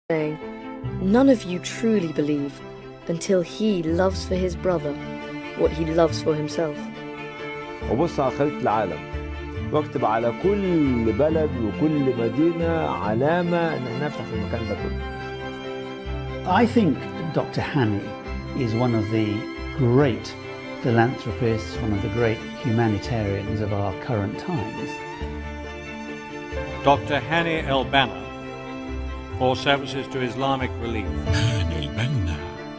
saying, None of you truly believe until he loves for his brother what he loves for himself. وبص على خريطة العالم واكتب على كل بلد وكل مدينة علامة إن احنا نفتح في المكان ده كله. I think Dr. Hani is one of the great philanthropists, one of the great humanitarians of our current times. Dr. Hani El Banna for services to Islamic relief. هاني البنا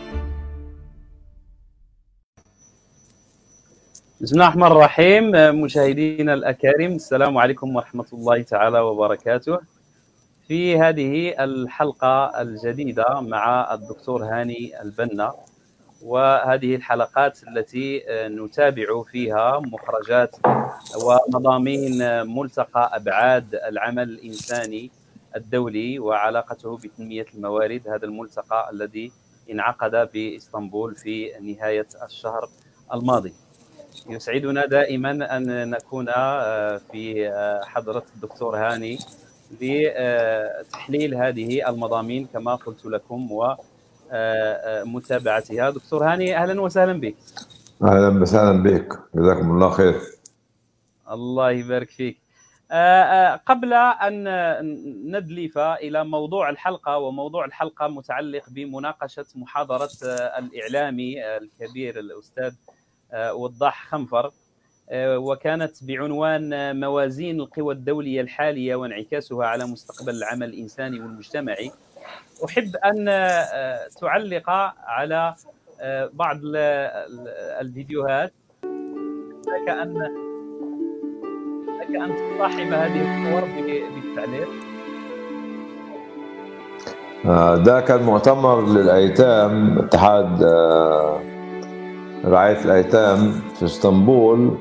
بسم الله الرحمن الرحيم مشاهدينا الأكارم السلام عليكم ورحمة الله تعالى وبركاته في هذه الحلقة الجديدة مع الدكتور هاني البنا وهذه الحلقات التي نتابع فيها مخرجات ومضامين ملتقى أبعاد العمل الإنساني الدولي وعلاقته بتنمية الموارد هذا الملتقى الذي انعقد بإسطنبول في نهاية الشهر الماضي يسعدنا دائما ان نكون في حضره الدكتور هاني لتحليل هذه المضامين كما قلت لكم ومتابعتها دكتور هاني اهلا وسهلا بك أهلا وسهلا بك جزاكم الله خير. الله يبارك فيك قبل ان ندلف الى موضوع الحلقه وموضوع الحلقه متعلق بمناقشه محاضره الاعلامي الكبير الاستاذ وضاح خنفر وكانت بعنوان موازين القوى الدولية الحالية وانعكاسها على مستقبل العمل الإنساني والمجتمعي أحب أن تعلق على بعض الفيديوهات لك أن لك أن تصاحب هذه الصور بالتعليق ده كان مؤتمر للأيتام اتحاد رعاية الأيتام في اسطنبول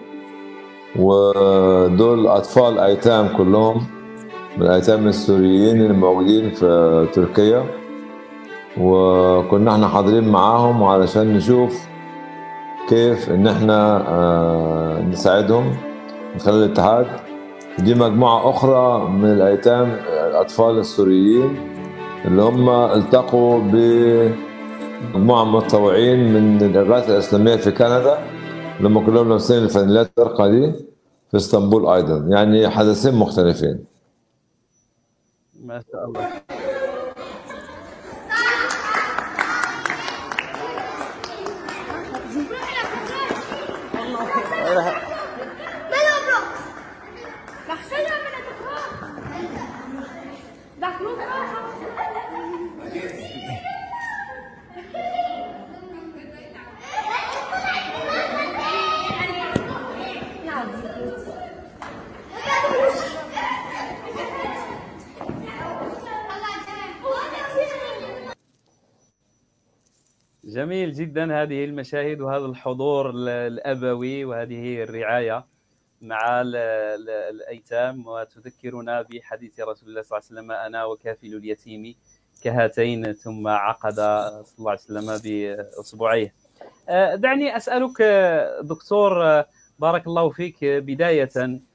ودول أطفال أيتام كلهم من الأيتام السوريين اللي موجودين في تركيا وكنا احنا حاضرين معاهم علشان نشوف كيف ان احنا آه نساعدهم من خلال الاتحاد دي مجموعة أخرى من الأيتام الأطفال السوريين اللي هم التقوا ب مجموعة متطوعين من الإغاثة الإسلامية في كندا لما كلهم لابسين الفانيلات الزرقاء دي في اسطنبول أيضا يعني حدثين مختلفين ما شاء الله جميل جدا هذه المشاهد وهذا الحضور الابوي وهذه الرعايه مع ال ال الايتام وتذكرنا بحديث رسول الله صلى الله عليه وسلم انا وكافل اليتيم كهاتين ثم عقد صلى الله عليه وسلم باصبعيه. دعني اسالك دكتور بارك الله فيك بدايه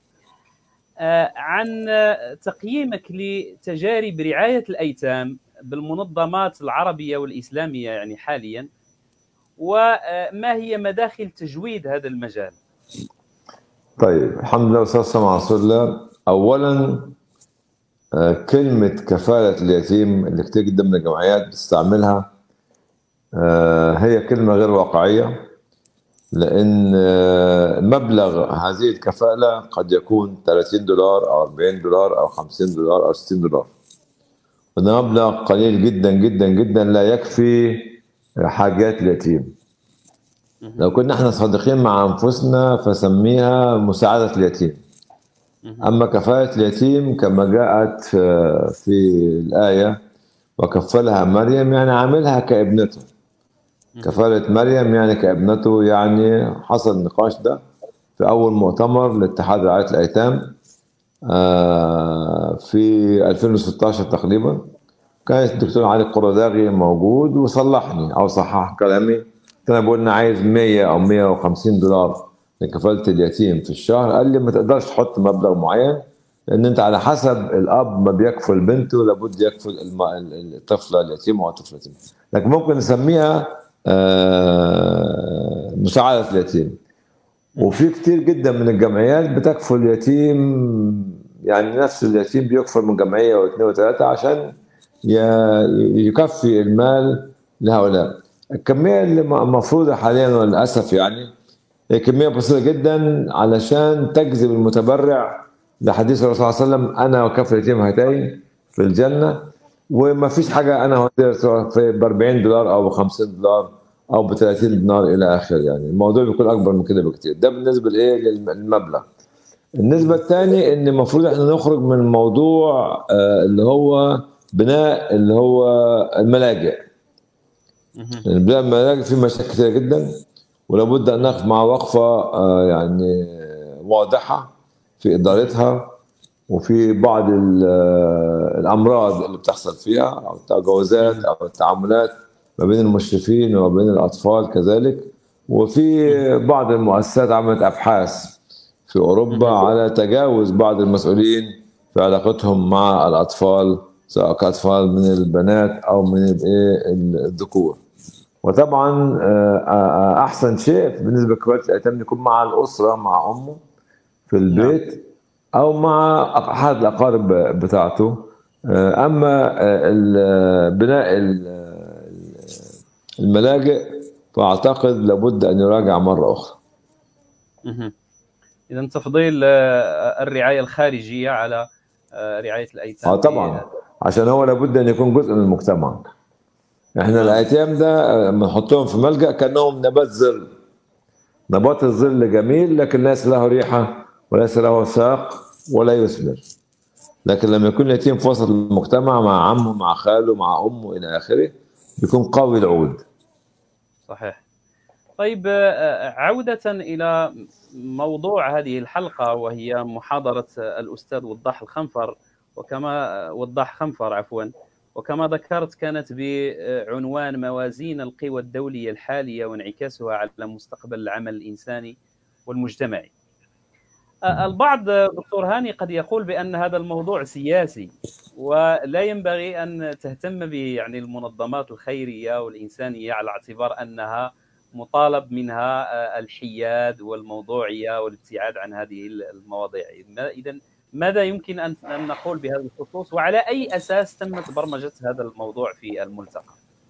عن تقييمك لتجارب رعايه الايتام بالمنظمات العربية والإسلامية يعني حاليا وما هي مداخل تجويد هذا المجال طيب الحمد لله والصلاة على رسول الله أولا كلمة كفالة اليتيم اللي كتير جدا من الجمعيات بتستعملها هي كلمة غير واقعية لأن مبلغ هذه الكفالة قد يكون 30 دولار أو 40 دولار أو 50 دولار أو 60 دولار وده مبلغ قليل جدا جدا جدا لا يكفي حاجات اليتيم لو كنا احنا صادقين مع انفسنا فسميها مساعدة اليتيم اما كفالة اليتيم كما جاءت في الآية وكفلها مريم يعني عاملها كابنته كفالة مريم يعني كابنته يعني حصل النقاش ده في أول مؤتمر لاتحاد رعاية الأيتام في 2016 تقريبا كان الدكتور علي القرداغي موجود وصلحني او صحح كلامي انا بقول انا عايز 100 او 150 دولار لكفاله اليتيم في الشهر قال لي ما تقدرش تحط مبلغ معين لان انت على حسب الاب ما بيكفل بنته لابد يكفل الم- ال- الطفله اليتيمه او الطفل اليتيم لكن ممكن نسميها آه، مساعده اليتيم وفي كتير جدا من الجمعيات بتكفل يتيم يعني نفس اليتيم بيكفل من جمعيه واثنين وثلاثه عشان ي- يكفي المال لهؤلاء الكميه اللي م- مفروضه حاليا وللاسف يعني هي كميه بسيطه جدا علشان تجذب المتبرع لحديث الرسول صلى الله عليه وسلم انا وكفل اليتيم هاتين في الجنه وما فيش حاجه انا هوديها سواء في ب 40 دولار او ب 50 دولار او ب 30 دينار الى اخره يعني الموضوع بيكون اكبر من كده بكتير ده بالنسبه لايه للمبلغ النسبة الثانية ان المفروض احنا نخرج من موضوع آه، اللي هو بناء اللي هو الملاجئ يعني بناء الملاجئ فيه مشاكل كتيرة جدا ولابد ان نقف مع وقفة آه، يعني واضحة في ادارتها وفي بعض ال- آه، الامراض اللي بتحصل فيها او التجاوزات او التعاملات ما بين المشرفين وما بين الاطفال كذلك وفي بعض المؤسسات عملت ابحاث في اوروبا على تجاوز بعض المسؤولين في علاقتهم مع الاطفال سواء كاطفال من البنات او من الايه الذكور وطبعا آه، آه، احسن شيء بالنسبه لكبار الايتام يكون مع الاسره مع امه في البيت او مع احد الاقارب بتاعته آه، اما آه، ال- بناء ال- الملاجئ فاعتقد لابد ان يراجع مره اخرى اذا تفضيل آه، الرعايه الخارجيه على آه، رعايه الايتام اه طبعا عشان هو لابد ان يكون جزء من المجتمع احنا الايتام ده آه، لما نحطهم في ملجا كانهم نبات ظل نبات الظل جميل لكن ليس له ريحه وليس له ساق ولا يثمر لكن لما يكون اليتيم في وسط المجتمع مع عمه مع خاله مع امه الى اخره بيكون قوي العود صحيح طيب آه، عودة إلى موضوع هذه الحلقة وهي محاضرة الأستاذ وضاح الخنفر وكما وضاح خنفر عفوا وكما ذكرت كانت بعنوان موازين القوى الدولية الحالية وانعكاسها على مستقبل العمل الإنساني والمجتمعي آه، البعض دكتور هاني قد يقول بأن هذا الموضوع سياسي ولا ينبغي أن تهتم به يعني المنظمات الخيرية والإنسانية على اعتبار أنها مطالب منها آه، الحياد والموضوعية والابتعاد عن هذه المواضيع إذا ماذا يمكن أن أن نقول بهذا الخصوص وعلى أي أساس تمت برمجة هذا الموضوع في الملتقى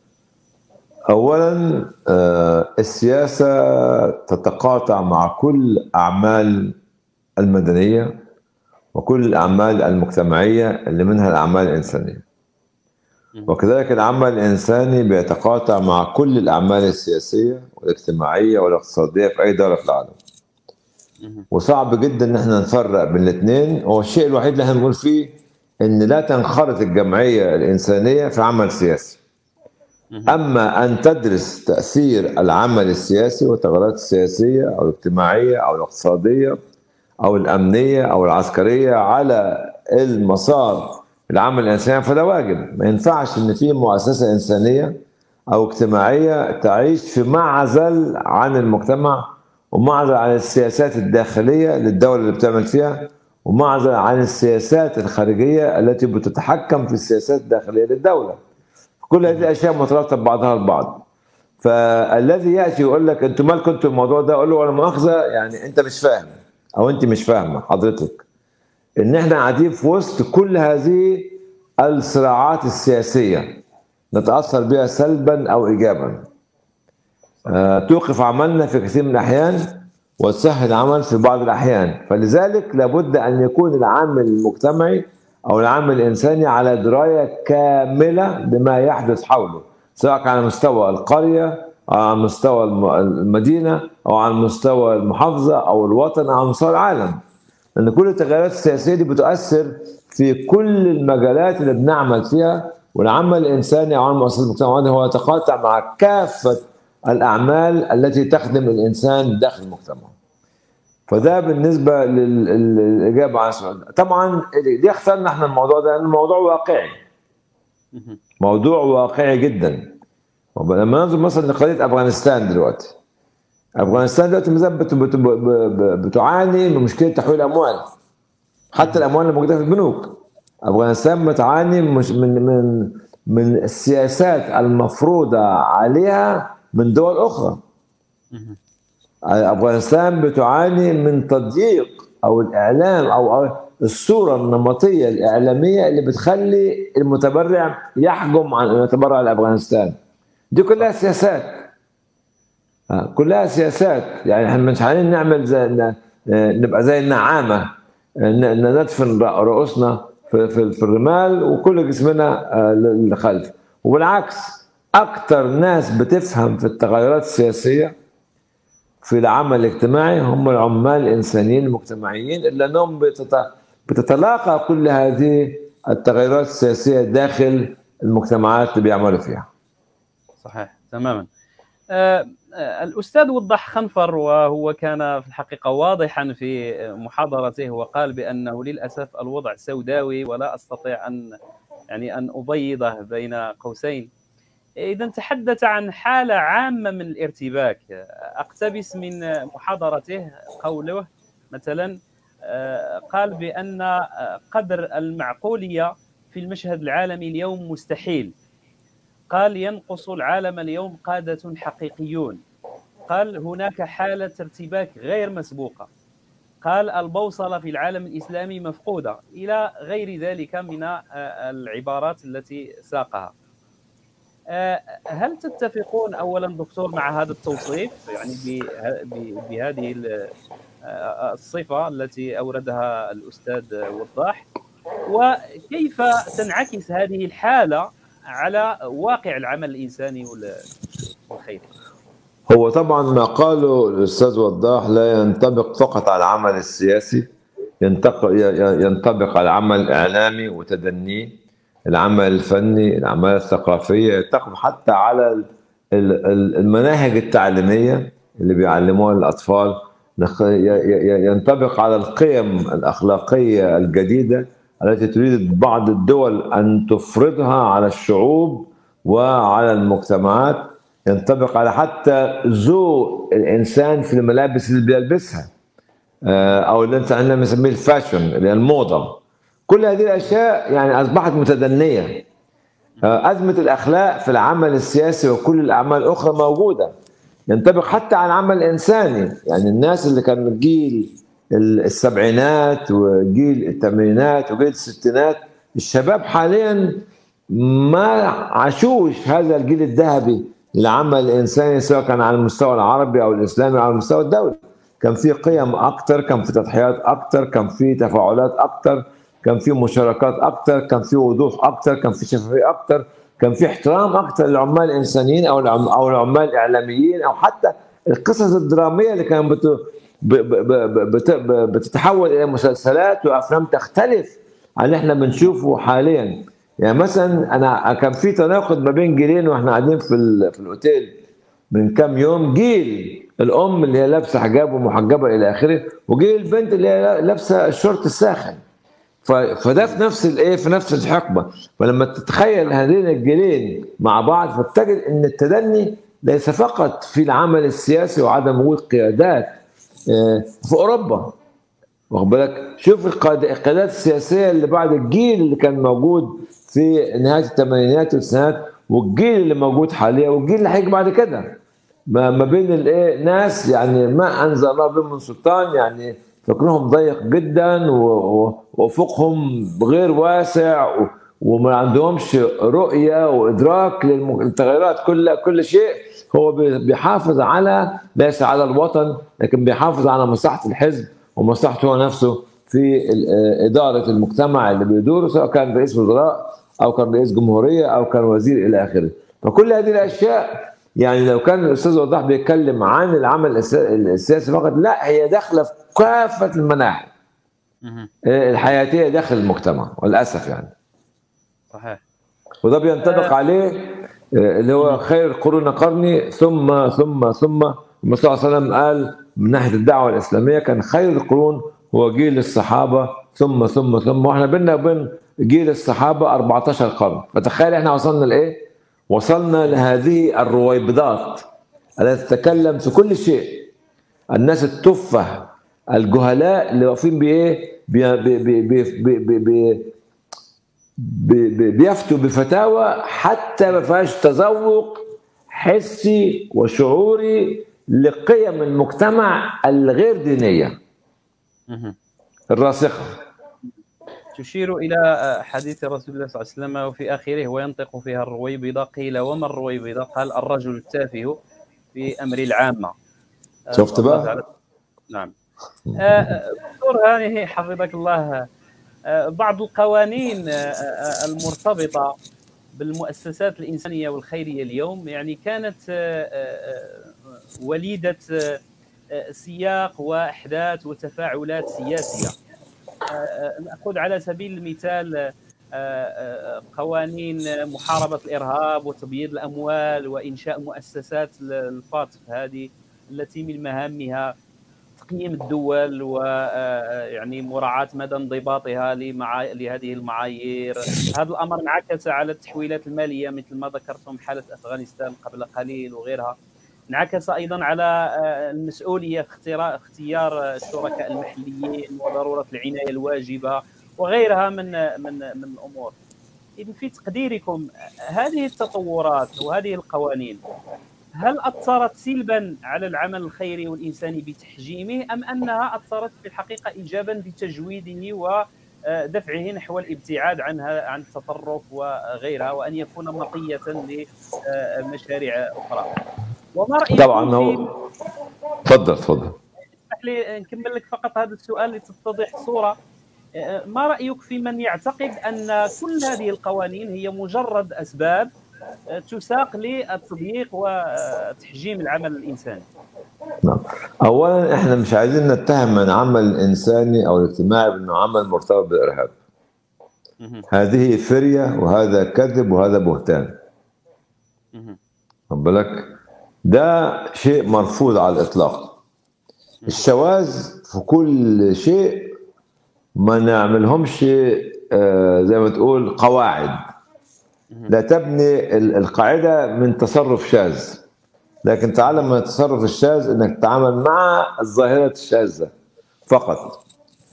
اولا آه، السياسه تتقاطع مع كل اعمال المدنيه وكل الاعمال المجتمعيه اللي منها الاعمال الانسانيه وكذلك العمل الانساني بيتقاطع مع كل الاعمال السياسيه والاجتماعيه والاقتصاديه في اي دوله في العالم وصعب جدا ان احنا نفرق بين الاثنين هو الشيء الوحيد اللي احنا بنقول فيه ان لا تنخرط الجمعيه الانسانيه في عمل سياسي اما ان تدرس تاثير العمل السياسي والتغيرات السياسيه او الاجتماعيه او الاقتصاديه او الامنيه او العسكريه على المسار العمل الانساني فده واجب ما ينفعش ان في مؤسسه انسانيه او اجتماعيه تعيش في معزل عن المجتمع ومعزل عن السياسات الداخليه للدوله اللي بتعمل فيها ومعزل عن السياسات الخارجيه التي بتتحكم في السياسات الداخليه للدوله كل هذه الاشياء مرتبطه ببعضها البعض فالذي ياتي يقول لك انتوا مالكم انتوا الموضوع ده اقول له ولا مؤاخذه يعني انت مش فاهم او انت مش فاهمه حضرتك ان احنا قاعدين في وسط كل هذه الصراعات السياسيه نتاثر بها سلبا او ايجابا آه، توقف عملنا في كثير من الاحيان وتسهل العمل في بعض الاحيان فلذلك لابد ان يكون العامل المجتمعي او العامل الانساني على درايه كامله بما يحدث حوله سواء كان على مستوى القريه او على مستوى الم- المدينه او على مستوى المحافظه او الوطن او على مستوى العالم لان كل التغيرات السياسيه دي بتؤثر في كل المجالات اللي بنعمل فيها والعمل الانساني او عمل مؤسسات المجتمع المدني هو يتقاطع مع كافه الاعمال التي تخدم الانسان داخل المجتمع. فده بالنسبه لل- لل- للاجابه على السؤال ده. طبعا ليه اخترنا احنا الموضوع ده؟ لان الموضوع واقعي. موضوع واقعي جدا. وب- لما ننظر مثلا لقضيه افغانستان دلوقتي. افغانستان دلوقتي مثلا بت- بت- ب- ب- بتعاني من مشكله تحويل اموال. حتى الاموال الموجوده في البنوك افغانستان بتعاني مش من من من السياسات المفروضه عليها من دول اخرى افغانستان بتعاني من تضييق او الاعلام او الصوره النمطيه الاعلاميه اللي بتخلي المتبرع يحجم عن المتبرع لافغانستان دي كلها سياسات آه، كلها سياسات يعني احنا مش عايزين نعمل زي نبقى زي النعامه ندفن رؤوسنا في, في, في الرمال وكل جسمنا آه، للخلف وبالعكس اكثر ناس بتفهم في التغيرات السياسيه في العمل الاجتماعي هم العمال الانسانيين المجتمعيين الا انهم بتتلاقى كل هذه التغيرات السياسيه داخل المجتمعات اللي بيعملوا فيها. صحيح تماما. آه الأستاذ وضح خنفر وهو كان في الحقيقة واضحا في محاضرته وقال بأنه للأسف الوضع سوداوي ولا أستطيع أن يعني أن أبيضه بين قوسين إذا تحدث عن حالة عامة من الارتباك أقتبس من محاضرته قوله مثلا قال بأن قدر المعقولية في المشهد العالمي اليوم مستحيل قال ينقص العالم اليوم قادة حقيقيون قال هناك حالة ارتباك غير مسبوقة قال البوصلة في العالم الإسلامي مفقودة إلى غير ذلك من العبارات التي ساقها هل تتفقون أولا دكتور مع هذا التوصيف يعني بهذه الصفة التي أوردها الأستاذ وضاح وكيف تنعكس هذه الحالة على واقع العمل الانساني والخيري هو طبعا ما قاله الاستاذ وضاح لا ينطبق فقط على العمل السياسي ينطبق على العمل الاعلامي وتدنيه العمل الفني الاعمال الثقافيه ينطبق حتى على المناهج التعليميه اللي بيعلموها للاطفال ينطبق على القيم الاخلاقيه الجديده التي تريد بعض الدول ان تفرضها على الشعوب وعلى المجتمعات ينطبق على حتى ذوق الانسان في الملابس اللي بيلبسها آه، او اللي انت عندنا بنسميه الفاشن اللي هي الموضه كل هذه الاشياء يعني اصبحت متدنيه آه، ازمه الاخلاق في العمل السياسي وكل الاعمال الاخرى موجوده ينطبق حتى على العمل الانساني يعني الناس اللي كان جيل السبعينات وجيل الثمانينات وجيل الستينات الشباب حاليا ما عاشوش هذا الجيل الذهبي للعمل الانساني سواء كان على المستوى العربي او الاسلامي او على المستوى الدولي كان في قيم اكثر كان في تضحيات اكثر كان في تفاعلات اكثر كان في مشاركات اكثر كان في وضوح اكثر كان في شفافيه اكثر كان في احترام اكثر للعمال الانسانيين او او العمال الاعلاميين او حتى القصص الدراميه اللي كانت بتتحول الى مسلسلات وافلام تختلف عن اللي احنا بنشوفه حاليا يعني مثلا انا كان في تناقض ما بين جيلين واحنا قاعدين في في الاوتيل من كام يوم جيل الام اللي هي لابسه حجاب ومحجبه الى اخره وجيل البنت اللي هي لابسه الشورت الساخن فده في نفس الايه في نفس الحقبه فلما تتخيل هذين الجيلين مع بعض فتجد ان التدني ليس فقط في العمل السياسي وعدم وجود قيادات آه، في اوروبا واخد بالك شوف القيادات السياسيه اللي بعد الجيل اللي كان موجود في نهايه الثمانينات والتسعينات والجيل اللي موجود حاليا والجيل اللي هيجي بعد كده ما بين الايه ناس يعني ما انزل الله بهم من سلطان يعني فكرهم ضيق جدا وافقهم غير واسع وما عندهمش رؤيه وادراك للتغيرات كل كل شيء هو بيحافظ على ليس على الوطن لكن بيحافظ على مصلحه الحزب ومصلحته هو نفسه في اداره المجتمع اللي بيدوره سواء كان رئيس وزراء او كان رئيس جمهوريه او كان وزير الى اخره فكل هذه الاشياء يعني لو كان الاستاذ وضاح بيتكلم عن العمل السياسي فقط لا هي داخله في كافه المناحي الحياتيه داخل المجتمع وللاسف يعني صحيح وده بينطبق آه. عليه آه، اللي هو خير قرون قرني ثم ثم ثم النبي صلى الله عليه وسلم قال من ناحيه الدعوه الاسلاميه كان خير القرون هو جيل الصحابه ثم ثم ثم واحنا بينا وبين جيل الصحابه 14 قرن فتخيل احنا وصلنا لايه؟ وصلنا لهذه الرويبضات التي تتكلم في كل شيء الناس التفه الجهلاء اللي واقفين بايه؟ بي بي بي بي بي بي بي بي بي بيفتوا بفتاوى حتى ما فيهاش تذوق حسي وشعوري لقيم المجتمع الغير دينيه مهم. الراسخه تشير إلى حديث رسول الله صلى الله عليه وسلم وفي آخره وينطق فيها الرويبضة قيل وما الرويبضة قال الرجل التافه في أمر العامة شفت الله بقى؟ تعالى- نعم آه، دكتور هاني حفظك الله آه، بعض القوانين آه، آه، المرتبطة بالمؤسسات الإنسانية والخيرية اليوم يعني كانت آه، آه، وليدة آه، آه، سياق وأحداث وتفاعلات سياسية آه، ناخذ على سبيل المثال آه، آه، قوانين محاربه الارهاب وتبييض الاموال وانشاء مؤسسات الفاطف هذه التي من مهامها تقييم الدول ويعني مراعاه مدى انضباطها لمعا... لهذه المعايير هذا الامر انعكس على التحويلات الماليه مثل ما ذكرتم حاله افغانستان قبل قليل وغيرها انعكس ايضا على آه، المسؤوليه في اختيار اختيار الشركاء المحليين وضروره العنايه الواجبه وغيرها من من من الامور. اذا في تقديركم هذه التطورات وهذه القوانين هل اثرت سلبا على العمل الخيري والانساني بتحجيمه ام انها اثرت في الحقيقه ايجابا بتجويده ودفعه نحو الابتعاد عنها عن التطرف وغيرها وان يكون مطيه لمشاريع اخرى. وما رايكم طبعا في- هو تفضل تفضل اسمح لي نكمل لك فقط هذا السؤال لتتضح الصوره آه، ما رايك في من يعتقد ان كل هذه القوانين هي مجرد اسباب آه، تساق للتضييق وتحجيم العمل الانساني نعم اولا احنا مش عايزين نتهم من عمل الانساني او الاجتماعي بانه عمل مرتبط بالارهاب مهم. هذه فريه وهذا كذب وهذا بهتان مهم. خد بالك ده شيء مرفوض على الاطلاق الشواذ في كل شيء ما نعملهمش آه، زي ما تقول قواعد لا تبني ال- القاعده من تصرف شاذ لكن تعلم من التصرف الشاذ انك تتعامل مع الظاهره الشاذه فقط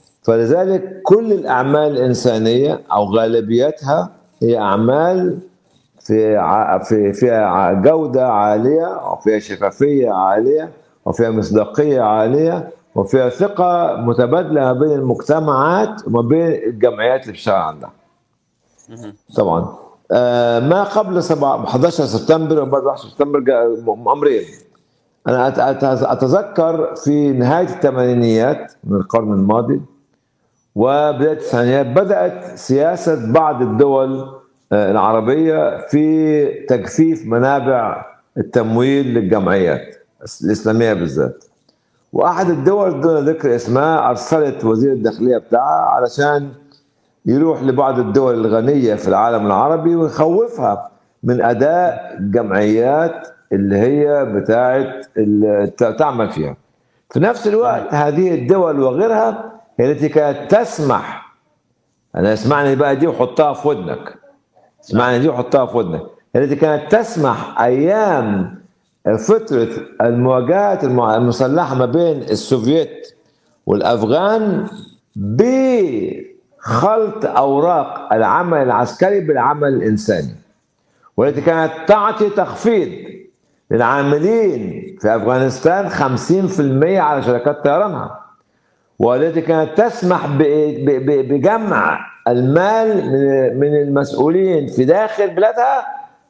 فلذلك كل الاعمال الانسانيه او غالبيتها هي اعمال في ع- في فيها ع- جوده عاليه وفيها شفافيه عاليه وفيها مصداقيه عاليه وفيها ثقه متبادله ما بين المجتمعات وما بين الجمعيات اللي بتشتغل عندها. مهم. طبعا آه، ما قبل 7 11 سبتمبر وبعد 11 سبتمبر جاء م- امرين انا أت- أت- اتذكر في نهايه الثمانينيات من القرن الماضي وبدايه التسعينيات بدات سياسه بعض الدول آه، العربيه في تجفيف منابع التمويل للجمعيات الاسلاميه بالذات واحد الدول دون ذكر اسمها ارسلت وزير الداخليه بتاعها علشان يروح لبعض الدول الغنية في العالم العربي ويخوفها من أداء الجمعيات اللي هي بتاعت اللي تعمل فيها في نفس الوقت هذه الدول وغيرها هي التي كانت تسمح أنا اسمعني بقى دي وحطها في ودنك اسمعني دي وحطها في ودنك هي التي كانت تسمح أيام فترة المواجهات المع- المسلحة ما بين السوفييت والأفغان بخلط أوراق العمل العسكري بالعمل الإنساني والتي كانت تعطي تخفيض للعاملين في أفغانستان 50% على شركات طيرانها والتي كانت تسمح ب- ب- ب- بجمع المال من- من المسؤولين في داخل بلادها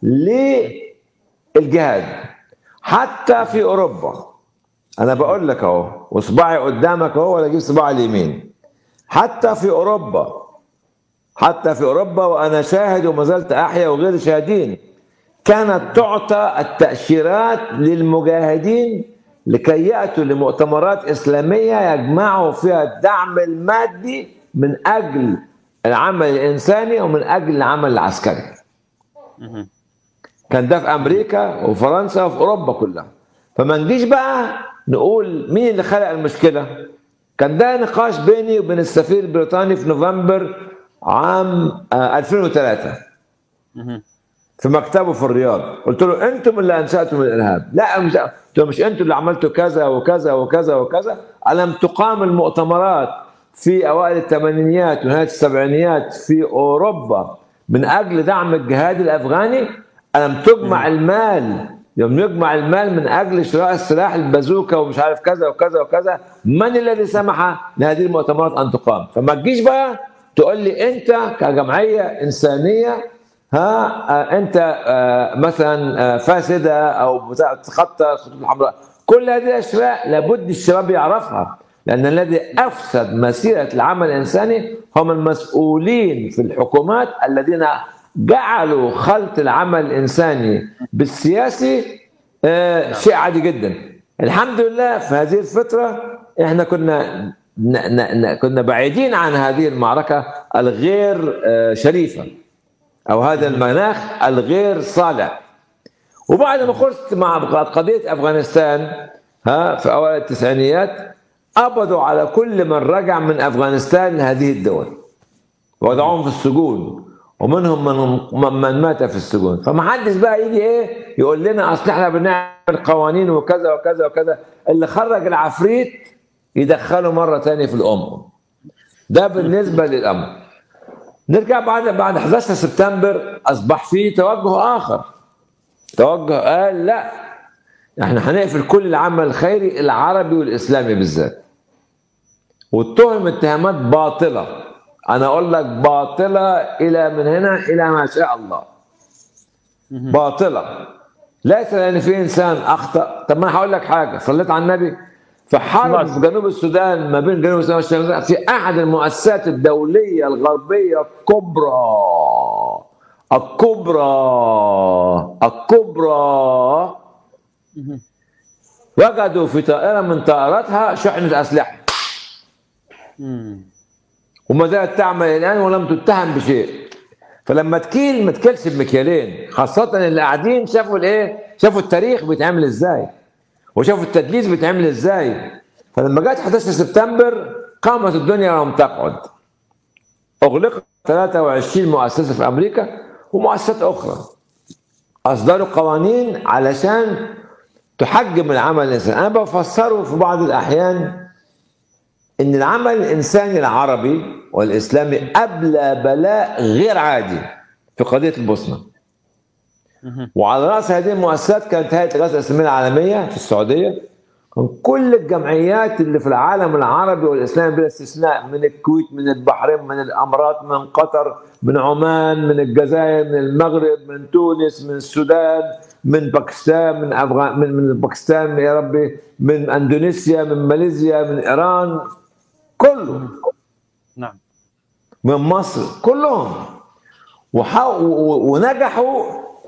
للجهاد حتى في اوروبا انا بقول لك اهو وصباعي قدامك اهو ولا اجيب صباعي اليمين حتى في اوروبا حتى في اوروبا وانا شاهد وما زلت احيا وغير شاهدين كانت تعطى التاشيرات للمجاهدين لكي ياتوا لمؤتمرات اسلاميه يجمعوا فيها الدعم المادي من اجل العمل الانساني ومن اجل العمل العسكري مهم. كان ده في امريكا وفرنسا وفي اوروبا كلها فما نجيش بقى نقول مين اللي خلق المشكله كان ده نقاش بيني وبين السفير البريطاني في نوفمبر عام آه، 2003 مهم. في مكتبه في الرياض قلت له انتم اللي انشاتم الارهاب لا مش قلت له مش انتم اللي عملتوا كذا وكذا وكذا وكذا الم تقام المؤتمرات في اوائل الثمانينيات ونهايه السبعينيات في اوروبا من اجل دعم الجهاد الافغاني الم تجمع المال يوم يجمع المال من اجل شراء السلاح البازوكا ومش عارف كذا وكذا وكذا من الذي سمح لهذه المؤتمرات ان تقام فما تجيش بقى تقول لي انت كجمعيه انسانيه ها آه، انت آه، مثلا آه، فاسده او بتاع- تتخطى الخطوط الحمراء كل هذه الاشياء لابد الشباب يعرفها لان الذي افسد مسيره العمل الانساني هم المسؤولين في الحكومات الذين جعلوا خلط العمل الانساني بالسياسي آه، شيء عادي جدا الحمد لله في هذه الفتره احنا كنا ن ن ن كنا بعيدين عن هذه المعركه الغير آه، شريفه او هذا المناخ الغير صالح وبعد ما خلصت مع قضيه افغانستان ها في اوائل التسعينيات قبضوا على كل من رجع من افغانستان لهذه الدول وضعوهم في السجون ومنهم من من مات في السجون فما حدش بقى يجي ايه يقول لنا اصل احنا بنعمل قوانين وكذا وكذا وكذا اللي خرج العفريت يدخله مره تانية في الام ده بالنسبه للامر نرجع بعد بعد 11 سبتمبر اصبح في توجه اخر توجه قال لا احنا هنقفل كل العمل الخيري العربي والاسلامي بالذات واتهم اتهامات باطله انا اقول لك باطله الى من هنا الى ما شاء الله باطله ليس لان في انسان اخطا طب ما انا هقول لك حاجه صليت على النبي في حرب في جنوب السودان ما بين جنوب السودان والشمال في احد المؤسسات الدوليه الغربيه الكبرى الكبرى الكبرى وجدوا في طائره من طائراتها شحنه اسلحه وما زالت تعمل الان ولم تتهم بشيء فلما تكيل ما تكلش بمكيالين خاصة اللي قاعدين شافوا الايه؟ شافوا التاريخ بيتعمل ازاي وشافوا التدليس بيتعمل ازاي فلما جت 11 سبتمبر قامت الدنيا ولم تقعد اغلقت 23 مؤسسة في امريكا ومؤسسات اخرى اصدروا قوانين علشان تحجم العمل الانساني انا بفسره في بعض الاحيان ان العمل الانساني العربي والاسلامي ابلى بلاء غير عادي في قضيه البوسنه وعلى راس هذه المؤسسات كانت هيئه الغاز الاسلاميه العالميه في السعوديه كان كل الجمعيات اللي في العالم العربي والاسلامي بلا استثناء من الكويت من البحرين من الامارات من قطر من عمان من الجزائر من المغرب من تونس من السودان من باكستان من افغان من من باكستان يا ربي من اندونيسيا من ماليزيا من ايران كله نعم من مصر كلهم وحاو و- ونجحوا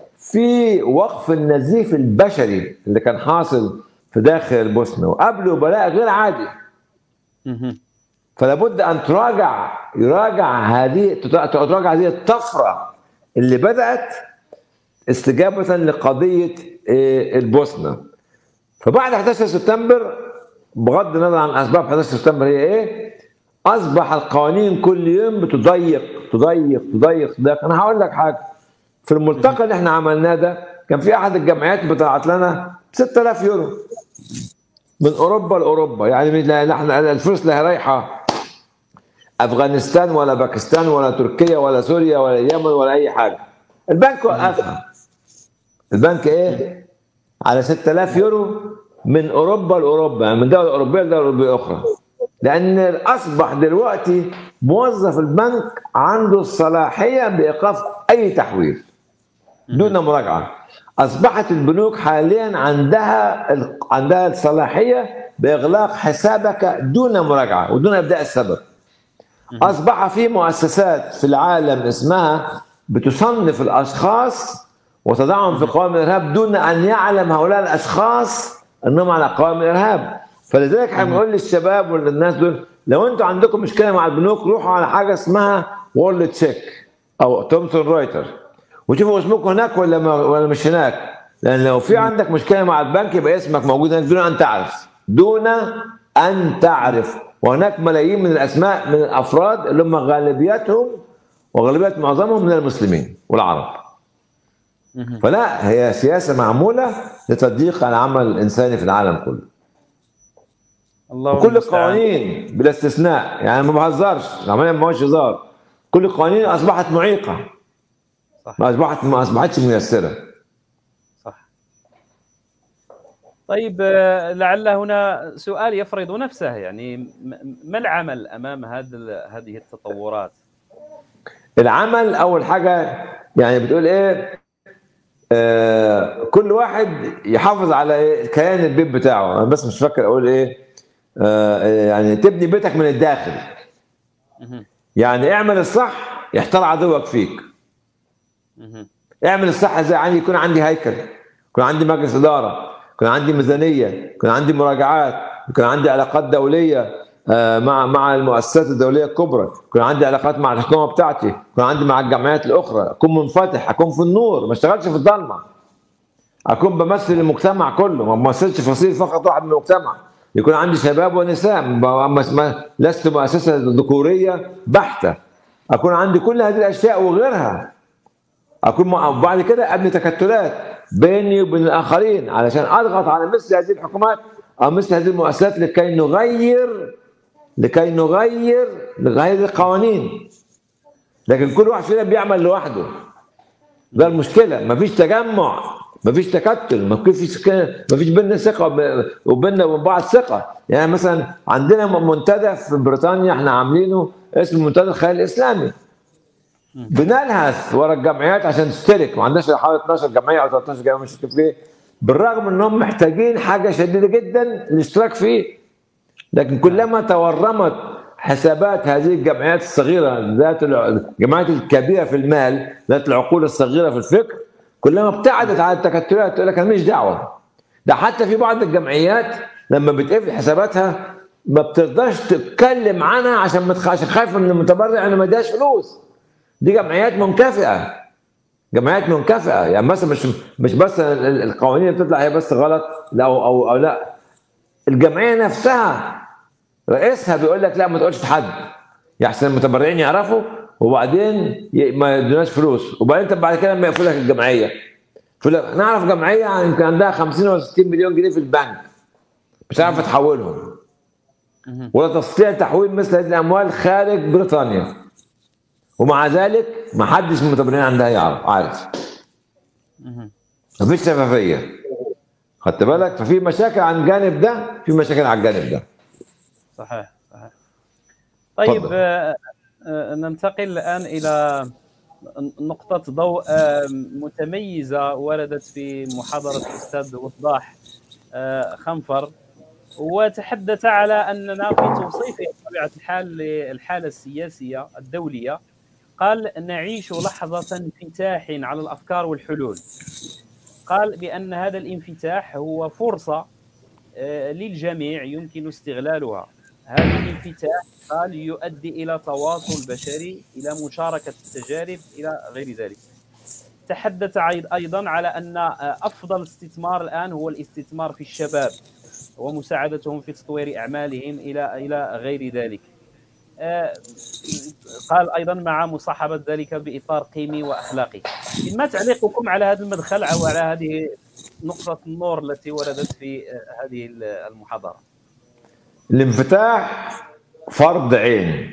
في وقف النزيف البشري اللي كان حاصل في داخل البوسنه وقابلوا بلاء غير عادي مهم. فلا بد ان تراجع يراجع هذه تراجع هذه الطفره اللي بدات استجابه لقضيه آه، البوسنه فبعد 11 سبتمبر بغض النظر عن اسباب 11 سبتمبر هي ايه اصبح القوانين كل يوم بتضيق تضيق تضيق تضيق انا هقول لك حاجه في الملتقى اللي احنا عملناه ده كان في احد الجمعيات بتاعت لنا 6000 يورو من اوروبا لاوروبا يعني من- لا- احنا الفلوس لا رايحه افغانستان ولا باكستان ولا تركيا ولا سوريا ولا اليمن ولا اي حاجه البنك وقفها البنك ايه على 6000 يورو من اوروبا لاوروبا يعني من دوله اوروبيه لدوله اوروبيه اخرى لان اصبح دلوقتي موظف البنك عنده الصلاحيه بايقاف اي تحويل دون مراجعه اصبحت البنوك حاليا عندها ال- عندها الصلاحيه باغلاق حسابك دون مراجعه ودون ابداء السبب اصبح في مؤسسات في العالم اسمها بتصنف الاشخاص وتضعهم في قوائم الارهاب دون ان يعلم هؤلاء الاشخاص انهم على قوائم الارهاب فلذلك احنا بنقول للشباب وللناس دول لو انتوا عندكم مشكله مع البنوك روحوا على حاجه اسمها وورلد تشيك او تومسون رويتر وشوفوا اسمكم هناك ولا ما ولا مش هناك لان لو في عندك مشكله مع البنك يبقى اسمك موجود هناك دون ان تعرف دون ان تعرف وهناك ملايين من الاسماء من الافراد اللي هم غالبيتهم وغالبيه معظمهم من المسلمين والعرب فلا هي سياسه معموله لتضييق العمل الانساني في العالم كله الله كل المستعان. القوانين بلا استثناء يعني ما بهزرش العمليه ما هوش هزار كل القوانين اصبحت معيقه صح. ما اصبحت ما اصبحتش ميسره صح طيب آه، لعل هنا سؤال يفرض نفسه يعني م- ما العمل امام هذا هذه التطورات؟ العمل اول حاجه يعني بتقول ايه آه كل واحد يحافظ على إيه كيان البيت بتاعه انا بس مش فاكر اقول ايه آه يعني تبني بيتك من الداخل مهم. يعني اعمل الصح يحتار عدوك فيك مهم. اعمل الصح ازاي عندي يكون عندي هيكل يكون عندي مجلس اداره يكون عندي ميزانيه يكون عندي مراجعات يكون عندي علاقات دوليه آه، مع مع المؤسسات الدوليه الكبرى يكون عندي علاقات مع الحكومه بتاعتي يكون عندي مع الجمعيات الاخرى اكون منفتح اكون في النور ما اشتغلش في الضلمه اكون بمثل المجتمع كله ما بمثلش فصيل فقط واحد من المجتمع يكون عندي شباب ونساء ما- ما- ما- لست مؤسسه ذكوريه بحته اكون عندي كل هذه الاشياء وغيرها اكون مع- وبعد كده ابني تكتلات بيني وبين الاخرين علشان اضغط على مثل هذه الحكومات او مثل هذه المؤسسات لكي نغير لكي نغير نغير القوانين لكن كل واحد فينا بيعمل لوحده ده المشكله مفيش تجمع مفيش تكتل مفيش مفيش بيننا ثقه وب- وبيننا وبين بعض ثقه يعني مثلا عندنا منتدى في بريطانيا احنا عاملينه اسمه منتدى الخيال الاسلامي بنلهث ورا الجمعيات عشان تشترك ما عندناش حوالي 12 جمعيه او 13 جمعيه مش فاكر فيه بالرغم انهم محتاجين حاجه شديده جدا الاشتراك فيه لكن كلما تورمت حسابات هذه الجمعيات الصغيره ذات الع- الجمعيات الكبيره في المال ذات العقول الصغيره في الفكر كلما ابتعدت عن التكتلات تقول لك انا ماليش دعوه ده حتى في بعض الجمعيات لما بتقفل حساباتها ما بتقدرش تتكلم عنها عشان ما تخ- عشان خايفه من المتبرع انه ما اداش فلوس دي جمعيات منكفئه جمعيات منكفئه يعني مثلا مش مش بس ال- ال- القوانين اللي بتطلع هي بس غلط لا او او, أو لا الجمعيه نفسها رئيسها بيقول لك لا ما تقولش لحد يحسن المتبرعين يعرفوا وبعدين ي- ما يدوناش فلوس وبعدين طب بعد كده لما يقفل لك الجمعيه يقول لك نعرف جمعيه يمكن عندها 50 ولا 60 مليون جنيه في البنك مش عارفه تحولهم مهم. ولا تستطيع تحويل مثل هذه الاموال خارج بريطانيا ومع ذلك ما حدش من المتبرعين عندها يعرف عارف مهم. مفيش شفافيه خدت بالك ففي مشاكل عن الجانب ده في مشاكل على الجانب ده صحيح صحيح طيب تفضل. آه، آه، ننتقل الان الى نقطة ضوء آه، متميزة وردت في محاضرة الأستاذ وضاح آه، خنفر وتحدث على أننا في توصيفه بطبيعة الحال للحالة السياسية الدولية قال نعيش لحظة انفتاح على الأفكار والحلول قال بأن هذا الانفتاح هو فرصة آه، للجميع يمكن استغلالها هذا الانفتاح قال يؤدي إلى تواصل بشري إلى مشاركة التجارب إلى غير ذلك تحدث عيد- أيضا على أن آه، أفضل استثمار الآن هو الاستثمار في الشباب ومساعدتهم في تطوير أعمالهم إلى إلى غير ذلك آه، قال ايضا مع مصاحبه ذلك باطار قيمي واخلاقي. ما تعليقكم على هذا المدخل او على هذه نقطه النور التي وردت في آه، هذه المحاضره؟ الانفتاح فرض عين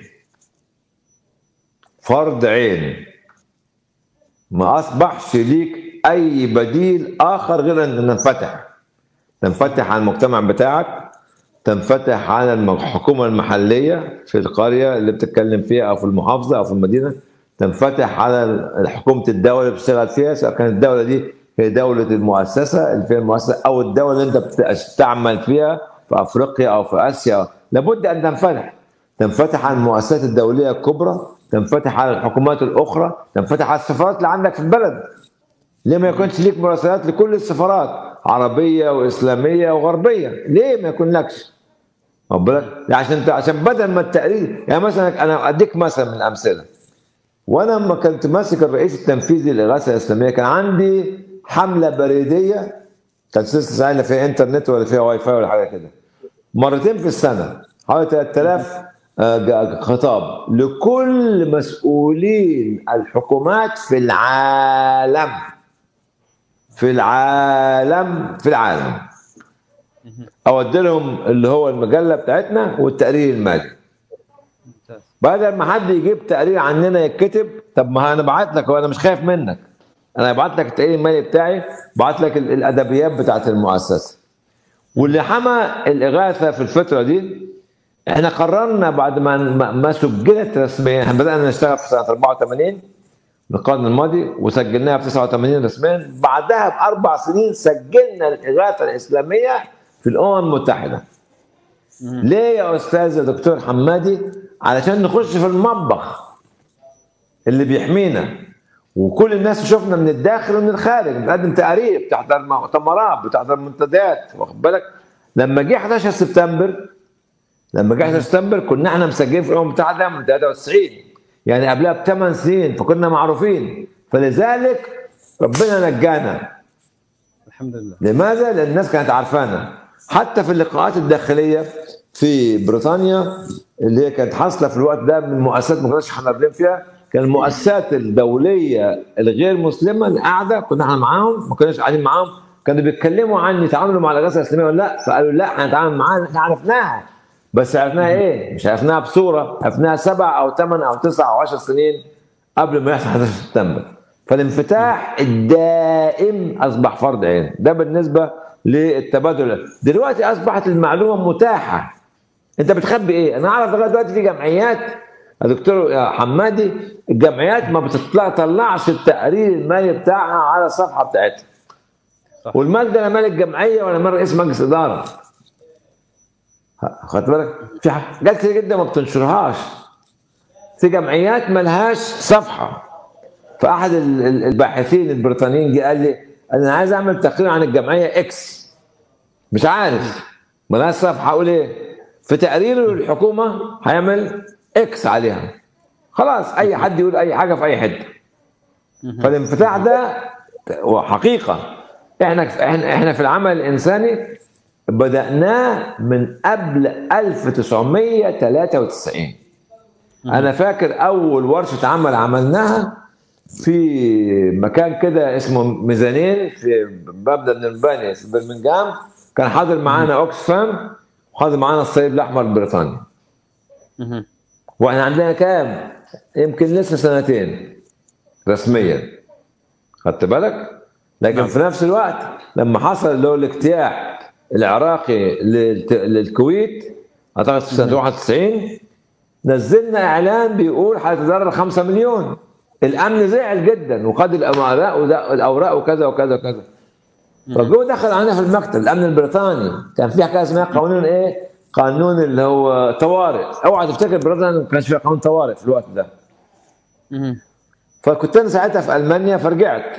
فرض عين ما اصبحش ليك اي بديل اخر غير ان تنفتح تنفتح على المجتمع بتاعك تنفتح على الم- الحكومه المحليه في القريه اللي بتتكلم فيها او في المحافظه او في المدينه تنفتح على ال- حكومه الدوله اللي بتشتغل فيها سواء كانت الدوله دي هي دوله المؤسسه اللي فيها المؤسسه او الدوله اللي انت بتعمل فيها في افريقيا او في اسيا لابد ان تنفتح تنفتح على المؤسسات الدوليه الكبرى تنفتح على الحكومات الاخرى تنفتح على السفارات اللي عندك في البلد ليه ما يكونش ليك مراسلات لكل السفارات عربيه واسلاميه وغربيه ليه ما يكون لكش واخد بالك؟ عشان عشان بدل ما التقرير يعني مثلا انا اديك مثلا من الامثله وانا لما كنت ماسك الرئيس التنفيذي للاغاثه الاسلاميه كان عندي حمله بريديه كان لسه ساعتها فيها انترنت ولا فيها واي فاي ولا حاجه كده مرتين في السنه حوالي 3000 آه، ج- خطاب لكل مسؤولين الحكومات في العالم في العالم في العالم اودي لهم اللي هو المجله بتاعتنا والتقرير المالي ممتاز بدل ما حد يجيب تقرير عننا يتكتب طب ما انا بعت لك وانا مش خايف منك انا بعت لك التقرير المالي بتاعي بعت لك ال- الادبيات بتاعت المؤسسه واللي حمى الاغاثه في الفتره دي احنا قررنا بعد ما ما ما سجلت رسميا احنا بدانا نشتغل في سنه 84 من القرن الماضي وسجلناها في 89 رسميا بعدها باربع سنين سجلنا الاغاثه الاسلاميه في الامم المتحده ليه يا استاذ يا دكتور حمادي علشان نخش في المطبخ اللي بيحمينا وكل الناس تشوفنا من الداخل ومن الخارج بنقدم تقارير بتحضر مؤتمرات بتحضر منتديات واخد بالك لما جه 11 سبتمبر لما جه 11 سبتمبر كنا احنا مسجلين في الامم المتحده من 93 يعني قبلها بثمان سنين فكنا معروفين فلذلك ربنا نجانا الحمد لله لماذا؟ لان الناس كانت عارفانا حتى في اللقاءات الداخليه في بريطانيا اللي هي كانت حاصله في الوقت ده من مؤسسات ما كناش حاضرين فيها كان المؤسسات الدوليه الغير مسلمه اللي قاعده كنا احنا معاهم ما كناش قاعدين معاهم كانوا بيتكلموا عن يتعاملوا مع الاغاثه الاسلاميه ولا لا فقالوا لا هنتعامل معاها احنا عرفناها بس عرفناها ايه؟ مش عرفناها بصوره عرفناها سبع او ثمان او تسع او عشر سنين قبل ما يحصل 11 سبتمبر فالانفتاح الدائم اصبح فرض عين ده بالنسبه للتبادل دلوقتي اصبحت المعلومه متاحه انت بتخبي ايه انا اعرف لغايه دلوقتي في جمعيات يا دكتور يا حمادي الجمعيات ما بتطلع طلعش التقرير المالي بتاعها على الصفحه بتاعتها صح. والمال ده لا مال الجمعيه ولا مال رئيس مجلس اداره خدت بالك في حاجات كتير جدا ما بتنشرهاش في جمعيات ملهاش صفحه فاحد ال- ال- الباحثين البريطانيين جه قال لي انا عايز اعمل تقرير عن الجمعيه اكس مش عارف ملهاش صفحه اقول ايه في تقريره للحكومه هيعمل اكس عليها خلاص اي حد يقول اي حاجه في اي حته فالانفتاح ده هو حقيقه احنا احنا احنا في العمل الانساني بدأناه من قبل 1993 انا فاكر اول ورشه عمل عملناها في مكان كده اسمه ميزانين في مبنى من المباني في برمنجهام كان حاضر معانا اوكسفام وحاضر معانا الصليب الاحمر البريطاني مهم. واحنا عندنا كام؟ يمكن لسه سنتين رسميا خدت بالك؟ لكن نعم. في نفس الوقت لما حصل اللي هو الاجتياح العراقي للت- للكويت اعتقد في سنه 91 نزلنا اعلان بيقول هيتضرر 5 مليون الامن زعل جدا وخد الامراء وده- الاوراق وكذا وكذا وكذا فجو دخل علينا في المكتب الامن البريطاني كان في حاجه اسمها قانون ايه؟ قانون اللي هو طوارئ اوعى تفتكر بريطانيا ما كانش فيها قانون طوارئ في الوقت ده مهم. فكنت انا ساعتها في المانيا فرجعت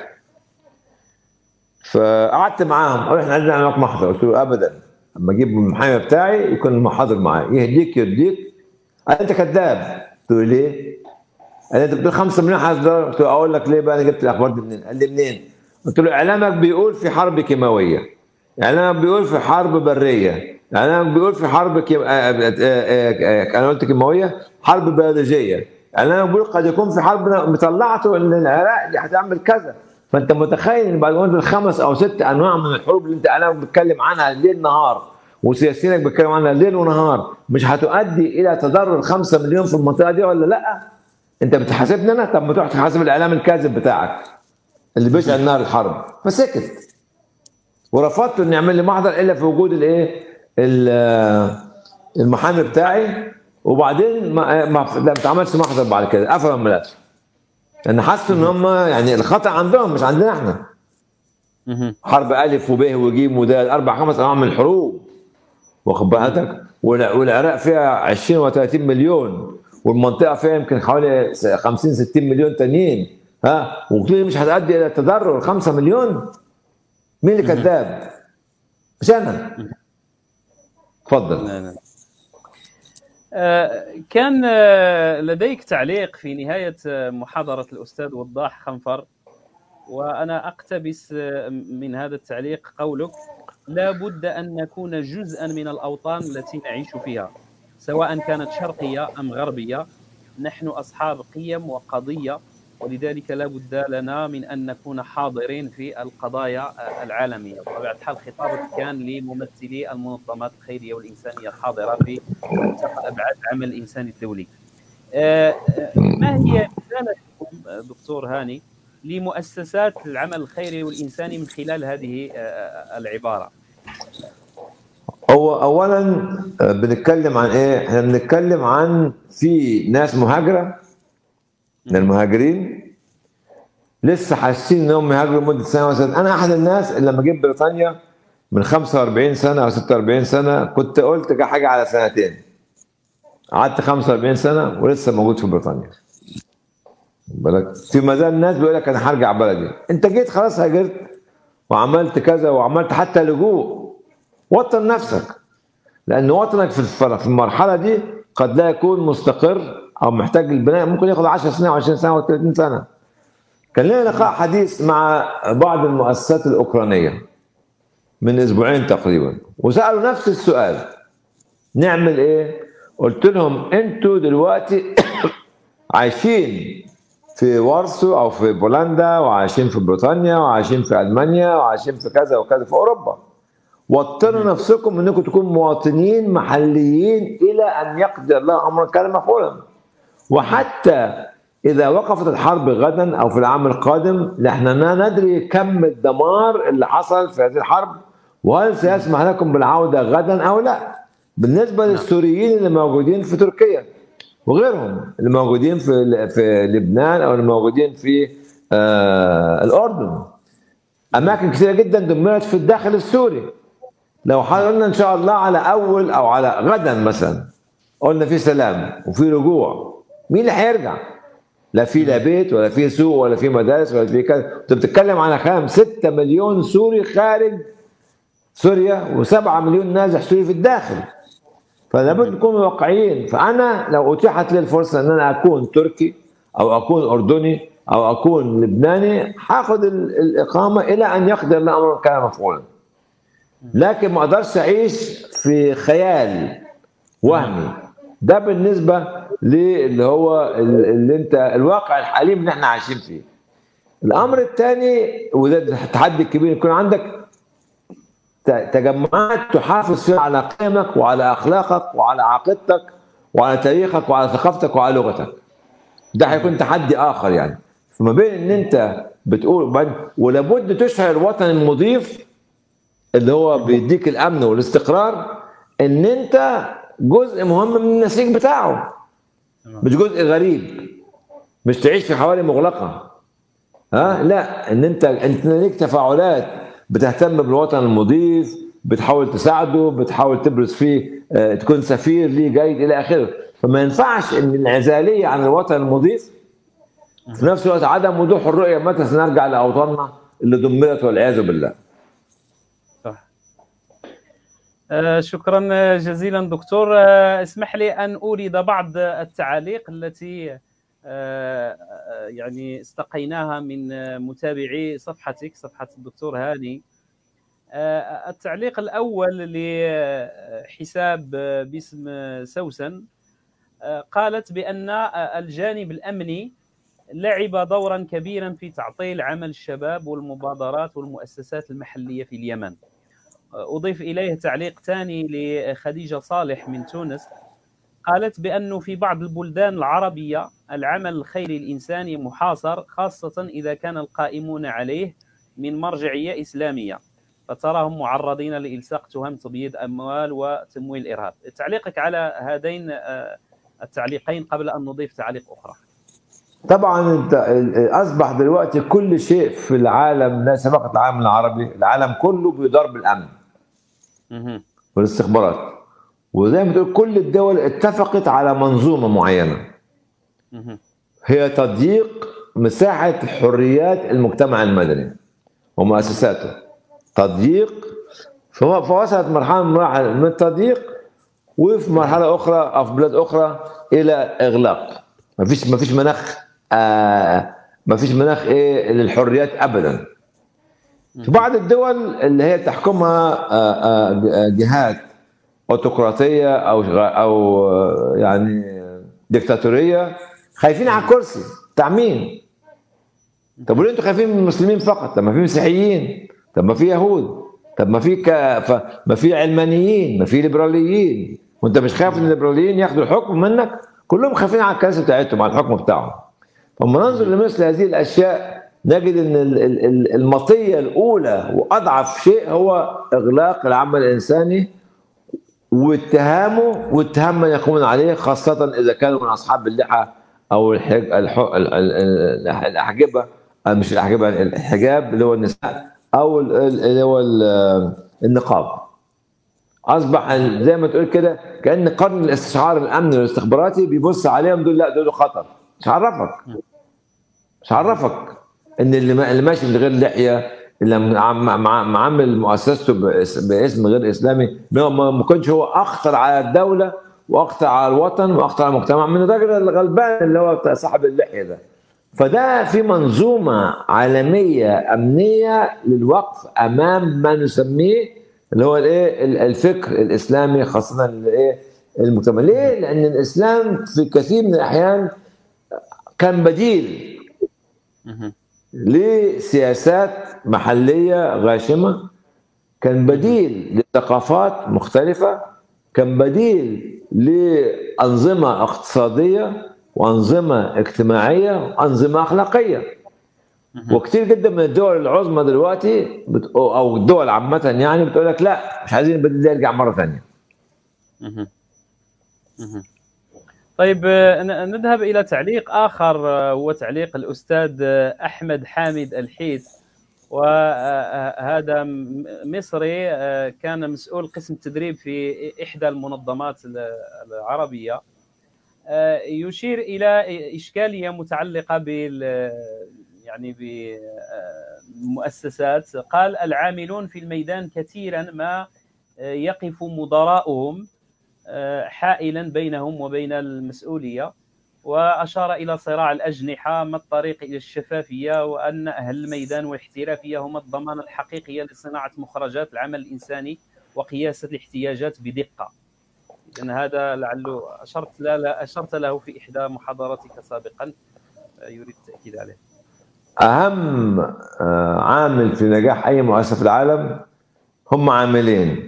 فقعدت معاهم قالوا احنا عايزين نعمل معاك محضر قلت له ابدا اما اجيب المحامي بتاعي يكون المحاضر معايا يهديك يرضيك قال انت كذاب قلت له ليه؟ قال لي انت بتقول 5 مليون حصدر قلت له اقول لك ليه بقى انا جبت الاخبار دي منين؟ قال لي منين؟ قلت له اعلامك بيقول في حرب كيماويه اعلامك بيقول في حرب بريه اعلامك بيقول في حرب كيم... آه، آه، آه، آه، انا قلت كيماويه حرب بيولوجيه اعلامك بيقول قد يكون في حرب مطلعته ان العراق اللي هتعمل كذا فانت متخيل ان بعد ما قلت الخمس او ست انواع من الحروب اللي انت اعلامك بتتكلم عنها ليل نهار وسياسيينك بيتكلموا عنها ليل ونهار مش هتؤدي الى تضرر 5 مليون في المنطقه دي ولا لا؟ انت بتحاسبني انا طب ما تروح تحاسب الاعلام الكاذب بتاعك اللي بيشعل نار الحرب فسكت ورفضت اني يعمل لي محضر الا في وجود الايه ال- المحامي بتاعي وبعدين ما ما لا، ما اتعملش محضر بعد كده قفلوا الملف لان حسوا ان هم يعني الخطا عندهم مش عندنا احنا مهم. حرب الف وب وج ودال اربع خمس انواع من الحروب واخد بالك والع- والعراق فيها 20 و30 مليون والمنطقه فيها يمكن حوالي 50 60 مليون تانيين ها وكل مش هتؤدي الى تضرر 5 مليون مين اللي كذاب؟ مش انا اتفضل لا لا. آه، كان آه، لديك تعليق في نهاية آه، محاضرة الأستاذ وضاح خنفر وأنا أقتبس آه، من هذا التعليق قولك لا بد أن نكون جزءا من الأوطان التي نعيش فيها سواء كانت شرقية أم غربية نحن أصحاب قيم وقضية ولذلك لا بد لنا من أن نكون حاضرين في القضايا العالمية بطبيعة الحال خطابك كان لممثلي المنظمات الخيرية والإنسانية الحاضرة في ملتقى أبعاد العمل الإنساني الدولي آه، آه، ما هي رسالتكم دكتور هاني لمؤسسات العمل الخيري والإنساني من خلال هذه آه، العبارة هو اولا آه، بنتكلم عن ايه؟ احنا بنتكلم عن في ناس مهاجره من المهاجرين لسه حاسين انهم يهاجروا لمده سنه وسنه انا احد الناس اللي لما جيت بريطانيا من 45 سنه او 46 سنه كنت قلت حاجه على سنتين قعدت 45 سنه ولسه موجود في بريطانيا بالك في ما زال الناس بيقول لك انا هرجع بلدي انت جيت خلاص هاجرت وعملت كذا وعملت حتى لجوء وطن نفسك لان وطنك في الفر- في المرحله دي قد لا يكون مستقر او محتاج البناء ممكن ياخد 10 سنين او 20 سنه او 30 سنه كان لنا لقاء حديث مع بعض المؤسسات الاوكرانيه من اسبوعين تقريبا وسالوا نفس السؤال نعمل ايه قلت لهم انتوا دلوقتي عايشين في وارسو او في بولندا وعايشين في بريطانيا وعايشين في المانيا وعايشين في كذا وكذا في اوروبا وطنوا نفسكم انكم تكونوا مواطنين محليين الى ان يقضي الله امرا كان مفعولا وحتى اذا وقفت الحرب غدا او في العام القادم نحن لا ندري كم الدمار اللي حصل في هذه الحرب وهل سيسمح لكم بالعوده غدا او لا بالنسبه للسوريين اللي موجودين في تركيا وغيرهم اللي موجودين في في لبنان او اللي موجودين في آه الاردن اماكن كثيره جدا دمرت في الداخل السوري لو حضرنا ان شاء الله على اول او على غدا مثلا قلنا في سلام وفي رجوع مين اللي هيرجع؟ لا في لا بيت ولا في سوق ولا في مدارس ولا في كذا انت بتتكلم على كام 6 مليون سوري خارج سوريا و7 مليون نازح سوري في الداخل فلا بد نكون واقعيين فانا لو اتيحت لي الفرصه ان انا اكون تركي او اكون اردني او اكون لبناني هاخد ال- الاقامه الى ان يقدر الله امر كان مفعولا لكن ما اقدرش اعيش في خيال وهمي ده بالنسبه للي هو ال- اللي انت الواقع الحالي اللي احنا عايشين فيه الامر الثاني وده التحدي الكبير يكون عندك ت- تجمعات تحافظ فيها على قيمك وعلى اخلاقك وعلى عقيدتك وعلى تاريخك وعلى ثقافتك وعلى لغتك ده هيكون تحدي اخر يعني فما بين ان انت بتقول وبعدين- ولابد تشعر الوطن المضيف اللي هو بيديك الامن والاستقرار ان انت جزء مهم من النسيج بتاعه مش جزء غريب مش تعيش في حوالي مغلقه ها لا ان انت انت ليك تفاعلات بتهتم بالوطن المضيف بتحاول تساعده بتحاول تبرز فيه آه، تكون سفير ليه جيد الى اخره فما ينفعش ان الانعزاليه عن الوطن المضيف في نفس الوقت عدم وضوح الرؤيه متى سنرجع لاوطاننا اللي دمرت والعياذ بالله صح آه، شكرا جزيلا دكتور آه، اسمح لي ان اورد بعض التعاليق التي آه، آه، يعني استقيناها من آه، متابعي صفحتك صفحه الدكتور هاني آه، التعليق الاول لحساب آه، باسم آه، سوسن آه، قالت بان آه، الجانب الامني لعب دورا كبيرا في تعطيل عمل الشباب والمبادرات والمؤسسات المحليه في اليمن أضيف إليه تعليق ثاني لخديجة صالح من تونس قالت بأنه في بعض البلدان العربية العمل الخيري الإنساني محاصر خاصة إذا كان القائمون عليه من مرجعية إسلامية فتراهم معرضين لإلصاق تهم تبييض أموال وتمويل الإرهاب تعليقك على هذين آه، التعليقين قبل أن نضيف تعليق أخرى طبعا انت اصبح دلوقتي كل شيء في العالم لا فقط العالم العربي العالم كله بيدار بالامن مهم. والاستخبارات وزي ما تقول كل الدول اتفقت على منظومه معينه مهم. هي تضييق مساحه حريات المجتمع المدني ومؤسساته تضييق فهو- فوصلت مرحله من مراحل من التضييق وفي مرحله اخرى او في بلاد اخرى الى اغلاق ما فيش ما فيش مناخ آه ما فيش مناخ ايه للحريات ابدا في بعض الدول اللي هي تحكمها آه، آه، جهات اوتقراطيه او غ- او آه، يعني ديكتاتوريه خايفين على الكرسي بتاع مين؟ طب وليه انتوا خايفين من المسلمين فقط؟ طب ما في مسيحيين طب ما في يهود طب ما في ك... ف... ما في علمانيين ما في ليبراليين وانت مش خايف ان الليبراليين ياخدوا الحكم منك كلهم خايفين على الكنيسه بتاعتهم على الحكم بتاعهم فلما ننظر لمثل هذه الاشياء نجد ان ال- ال- ال- المطيه الاولى واضعف شيء هو اغلاق العمل الانساني واتهامه واتهام من يقومون عليه خاصه اذا كانوا من اصحاب اللحى او الحج... الح... ال- ال- ال- الاحجبه آه، مش الاحجبه الحجاب اللي هو النساء او ال- ال- اللي هو ال- النقاب اصبح ال- زي ما تقول كده كان قرن الاستشعار الامني والاستخباراتي بيبص عليهم دول لا دول خطر مش عرفك مش عرفك ان اللي ما- اللي ماشي من غير لحيه اللي مع- مع- معامل مؤسسته باسم باسم غير اسلامي ما ما- ما كانش هو اخطر على الدوله واخطر على الوطن واخطر على المجتمع من الراجل الغلبان اللي هو بتاع صاحب اللحيه ده فده في منظومه عالميه امنيه للوقف امام ما نسميه اللي هو الايه ال- الفكر الاسلامي خاصه الايه المجتمع ليه؟ لان الاسلام في كثير من الاحيان كان بديل مهم. لسياسات محليه غاشمه كان بديل لثقافات مختلفه كان بديل لانظمه اقتصاديه وانظمه اجتماعيه وانظمه اخلاقيه وكثير جدا من الدول العظمى دلوقتي بت... او الدول عامه يعني بتقول لك لا مش عايزين البديل ده يرجع مره ثانيه مهم. مهم. طيب آه، ن- نذهب الى تعليق اخر آه، هو تعليق الاستاذ آه، احمد حامد الحيث وهذا مصري آه، كان مسؤول قسم التدريب في احدى المنظمات ال- العربيه آه، يشير الى اشكاليه متعلقه بال يعني بالمؤسسات قال العاملون في الميدان كثيرا ما آه، يقف مدراؤهم آه، حائلا بينهم وبين المسؤوليه واشار الى صراع الاجنحه ما الطريق الى الشفافيه وان اهل الميدان والاحترافيه هم الضمانه الحقيقيه لصناعه مخرجات العمل الانساني وقياس الاحتياجات بدقه اذا هذا لعله اشرت لا, لا اشرت له في احدى محاضراتك سابقا آه، يريد التاكيد عليه اهم آه، عامل في نجاح اي مؤسسه في العالم هم عاملين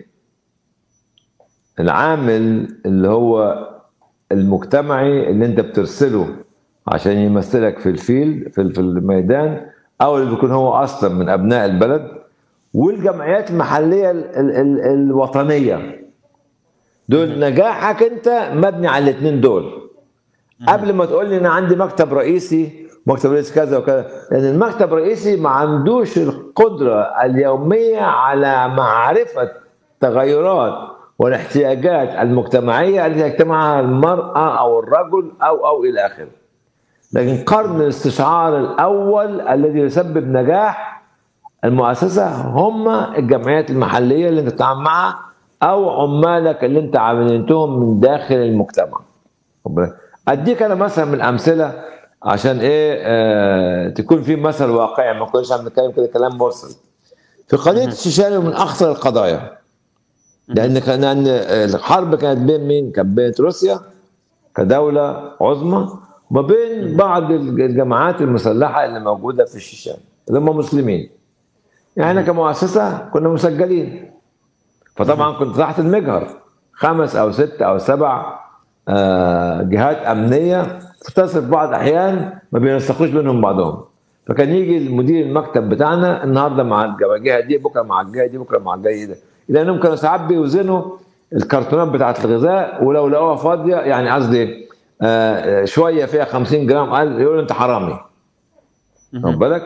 العامل اللي هو المجتمعي اللي انت بترسله عشان يمثلك في الفيل في في الميدان او اللي بيكون هو اصلا من ابناء البلد والجمعيات المحليه ال ال ال الوطنيه دول نجاحك انت مبني على الاثنين دول قبل ما تقول لي انا عندي مكتب رئيسي مكتب رئيسي كذا وكذا لان المكتب الرئيسي ما عندوش القدره اليوميه على معرفه تغيرات والاحتياجات المجتمعيه التي يجتمعها المراه او الرجل او او الى اخره. لكن قرن الاستشعار الاول الذي يسبب نجاح المؤسسه هم الجمعيات المحليه اللي انت بتتعامل معها او عمالك اللي انت عاملتهم من داخل المجتمع. خد بالك؟ اديك انا مثلا من الامثله عشان ايه آه تكون في مثل واقعي ما نكونش عم نتكلم كده كلام مرسل. في قضيه الشيشان من اخطر القضايا لان كان لأن الحرب كانت بين مين؟ كانت بين روسيا كدوله عظمى وما بين بعض الجماعات المسلحه اللي موجوده في الشيشان اللي هم مسلمين. احنا كمؤسسه كنا مسجلين فطبعا كنت تحت المجهر خمس او ست او سبع آه، جهات امنيه تتصل في بعض احيان ما بينسقوش بينهم بعضهم فكان يجي المدير المكتب بتاعنا النهارده مع الجهه دي بكره مع الجهه دي بكره مع الجهه دي لانهم كانوا ساعات بيوزنوا الكرتونات بتاعت الغذاء ولو لقوها فاضيه يعني قصدي آه، شويه فيها 50 جرام قال يقولوا انت حرامي واخد بالك؟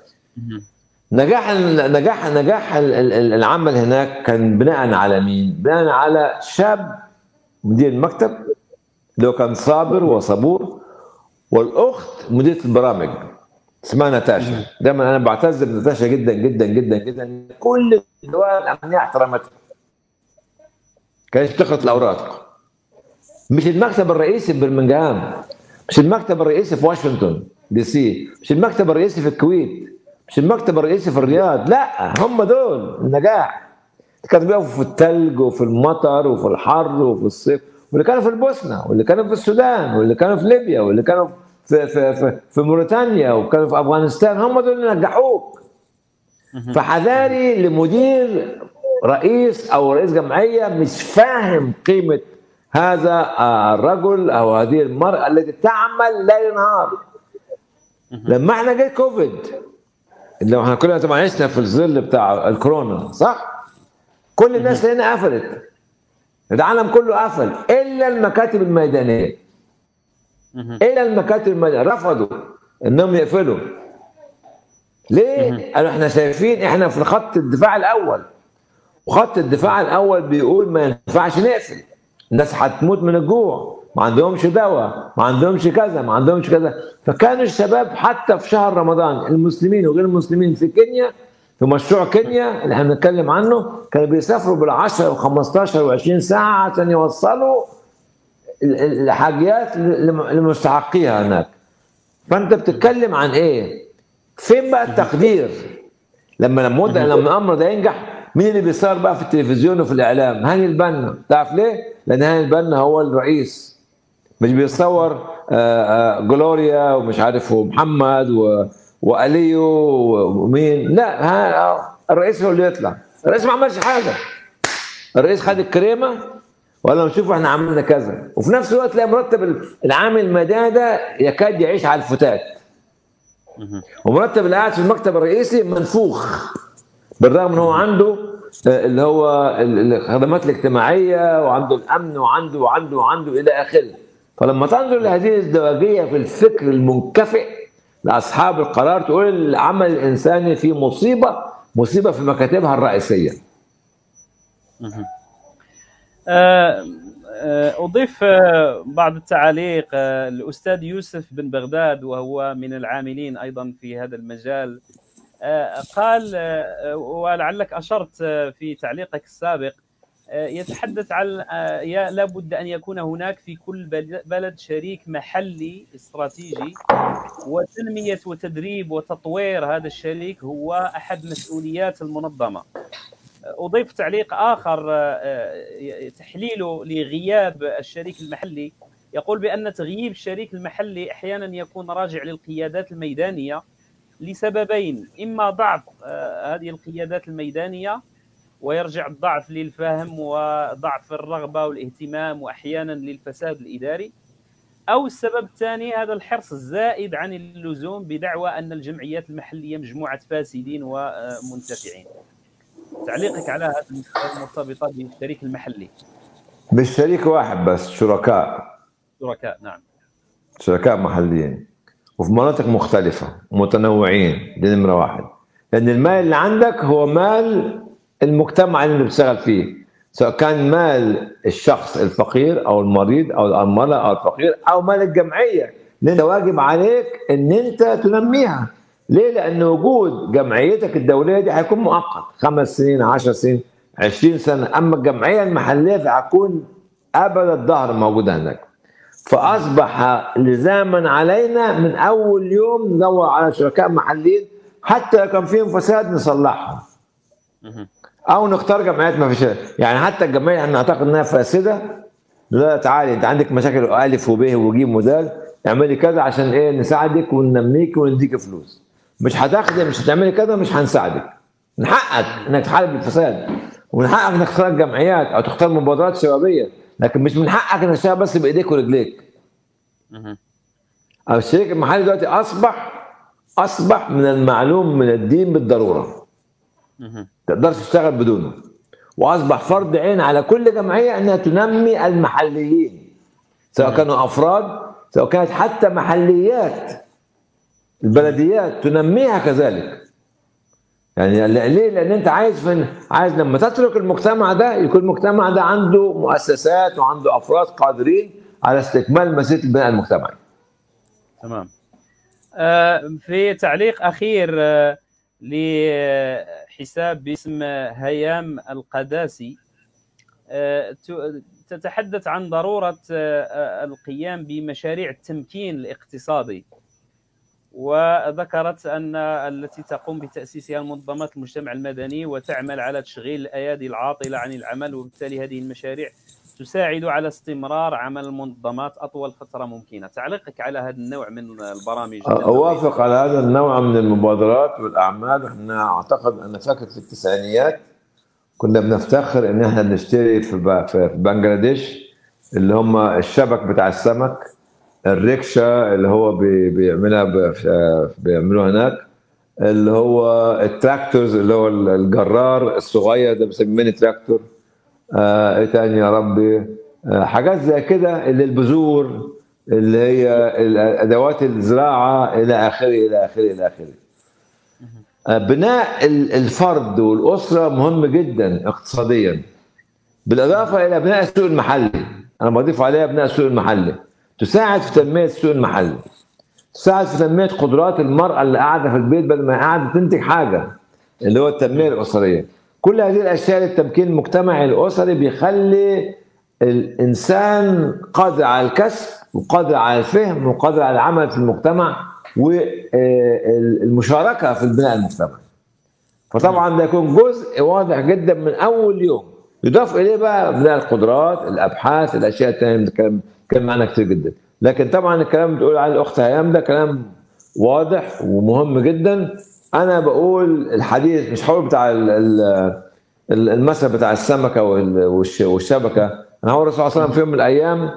نجاح نجاح نجاح ال- ال- العمل هناك كان بناء على مين؟ بناء على شاب مدير المكتب اللي هو كان صابر وصبور والاخت مديره البرامج اسمها ناتاشا دايما انا بعتز بناتاشا جدا جدا جدا جدا كل الدول الامنيه احترمتها كانت بتخلط الاوراق مش المكتب الرئيسي في برمنجهام مش المكتب الرئيسي في واشنطن دي سي مش المكتب الرئيسي في الكويت مش المكتب الرئيسي في الرياض لا هم دول النجاح كانوا بيقفوا في الثلج وفي المطر وفي الحر وفي الصيف واللي كانوا في البوسنه واللي كانوا في السودان واللي كانوا في ليبيا واللي كانوا في في في, في موريتانيا وكانوا في افغانستان هم دول اللي نجحوك فحذاري لمدير رئيس او رئيس جمعيه مش فاهم قيمه هذا الرجل او هذه المراه التي تعمل ليل نهار لما احنا جه كوفيد لو احنا كلنا طبعا عشنا في الظل بتاع الكورونا صح؟ كل الناس هنا قفلت العالم كله قفل الا المكاتب الميدانيه الا المكاتب الميدانيه رفضوا انهم يقفلوا ليه؟ قالوا احنا شايفين احنا في خط الدفاع الاول وخط الدفاع الاول بيقول ما ينفعش نقفل الناس هتموت من الجوع ما عندهمش دواء ما عندهمش كذا ما عندهمش كذا فكانوا الشباب حتى في شهر رمضان المسلمين وغير المسلمين في كينيا في مشروع كينيا اللي احنا بنتكلم عنه كانوا بيسافروا بال10 و15 و20 ساعه عشان يوصلوا الحاجيات لمستحقيها هناك فانت بتتكلم عن ايه؟ فين بقى التقدير؟ لما لما لما الامر ده ينجح مين اللي بيصار بقى في التلفزيون وفي الاعلام؟ هاني البنا، تعرف ليه؟ لان هاني البنا هو الرئيس مش بيصور جلوريا ومش عارف ومحمد و... واليو ومين لا الرئيس هو اللي يطلع الرئيس ما عملش حاجه الرئيس خد الكريمه ولا نشوف احنا عملنا كذا وفي نفس الوقت تلاقي مرتب العامل المدني ده يكاد يعيش على الفتات ومرتب اللي قاعد في المكتب الرئيسي منفوخ بالرغم ان هو عنده اللي هو الخدمات الاجتماعيه وعنده الامن وعنده وعنده وعنده الى اخره فلما تنظر لهذه الازدواجيه في الفكر المنكفئ لاصحاب القرار تقول العمل الانساني في مصيبه مصيبه في مكاتبها الرئيسيه. اضيف بعض التعاليق الاستاذ يوسف بن بغداد وهو من العاملين ايضا في هذا المجال قال ولعلك اشرت في تعليقك السابق يتحدث عن لابد ان يكون هناك في كل بلد شريك محلي استراتيجي وتنميه وتدريب وتطوير هذا الشريك هو احد مسؤوليات المنظمه. اضيف تعليق اخر تحليله لغياب الشريك المحلي يقول بان تغييب الشريك المحلي احيانا يكون راجع للقيادات الميدانيه لسببين اما ضعف هذه القيادات الميدانيه ويرجع الضعف للفهم وضعف الرغبه والاهتمام واحيانا للفساد الاداري او السبب الثاني هذا الحرص الزائد عن اللزوم بدعوى ان الجمعيات المحليه مجموعه فاسدين ومنتفعين. تعليقك على هذه المرتبطه بالشريك المحلي. مش شريك واحد بس شركاء. شركاء نعم. شركاء محليين وفي مناطق مختلفه متنوعين دي نمره واحد. لان المال اللي عندك هو مال المجتمع اللي بتشتغل فيه سواء كان مال الشخص الفقير او المريض او الارمله او الفقير او مال الجمعيه اللي انت واجب عليك ان انت تنميها ليه؟ لان وجود جمعيتك الدوليه دي هيكون مؤقت خمس سنين 10 سنين 20 سنه اما الجمعيه المحليه فهتكون ابد الظهر موجوده هناك فاصبح لزاما علينا من اول يوم ندور على شركاء محليين حتى لو كان فيهم فساد نصلحهم او نختار جمعيات ما فيش يعني حتى الجمعيه احنا نعتقد انها فاسده لا تعالي انت عندك مشاكل الف وب وج ودال اعملي كذا عشان ايه نساعدك وننميك ونديك فلوس مش هتاخدي مش هتعملي كذا مش هنساعدك من حقك انك تحارب الفساد ومن حقك انك تختار جمعيات او تختار مبادرات شبابيه لكن مش من حقك انك تشتغل بس بايديك ورجليك الشريك المحلي دلوقتي اصبح اصبح من المعلوم من الدين بالضروره تقدرش تشتغل بدونه واصبح فرض عين على كل جمعيه انها تنمي المحليين سواء كانوا افراد سواء كانت حتى محليات البلديات تنميها كذلك يعني ليه؟ لان انت عايز من عايز لما تترك المجتمع ده يكون المجتمع ده عنده مؤسسات وعنده افراد قادرين على استكمال مسيره البناء المجتمعي. تمام. آه في تعليق اخير آه لحساب باسم هيام القداسي آه تتحدث عن ضروره القيام بمشاريع التمكين الاقتصادي وذكرت أن التي تقوم بتأسيسها المنظمات المجتمع المدني وتعمل على تشغيل الأيادي العاطلة عن العمل وبالتالي هذه المشاريع تساعد على استمرار عمل المنظمات أطول فترة ممكنة تعليقك على هذا النوع من البرامج أوافق على هذا النوع من المبادرات والأعمال احنا أعتقد أنا فاكر في التسعينيات كنا بنفتخر إن احنا بنشتري في في بنجلاديش اللي هم الشبك بتاع السمك الريكشا اللي هو بيعملها بيعملوها هناك اللي هو التراكتورز اللي هو الجرار الصغير ده بنسميه ميني تراكتور آه ايه تاني يا ربي آه حاجات زي كده اللي البذور اللي هي ادوات الزراعه الى اخره الى اخره الى اخره آه بناء الفرد والاسره مهم جدا اقتصاديا بالاضافه الى بناء السوق المحلي انا بضيف عليها بناء السوق المحلي تساعد في تنميه السوق المحلي تساعد في تنميه قدرات المراه اللي قاعده في البيت بدل ما قاعده تنتج حاجه اللي هو التنميه الاسريه كل هذه الاشياء للتمكين المجتمعي الاسري بيخلي الانسان قادر على الكسب وقادر على الفهم وقادر على العمل في المجتمع والمشاركه في البناء المجتمعي فطبعا ده يكون جزء واضح جدا من اول يوم يضاف اليه بقى بناء القدرات الابحاث الاشياء الثانيه الكلام كان معنا كتير جدا لكن طبعا الكلام اللي بتقول عليه الاخت هيام ده كلام واضح ومهم جدا انا بقول الحديث مش هقول بتاع المثل بتاع السمكه والشبكه انا هو الرسول صلى الله عليه وسلم في يوم من الايام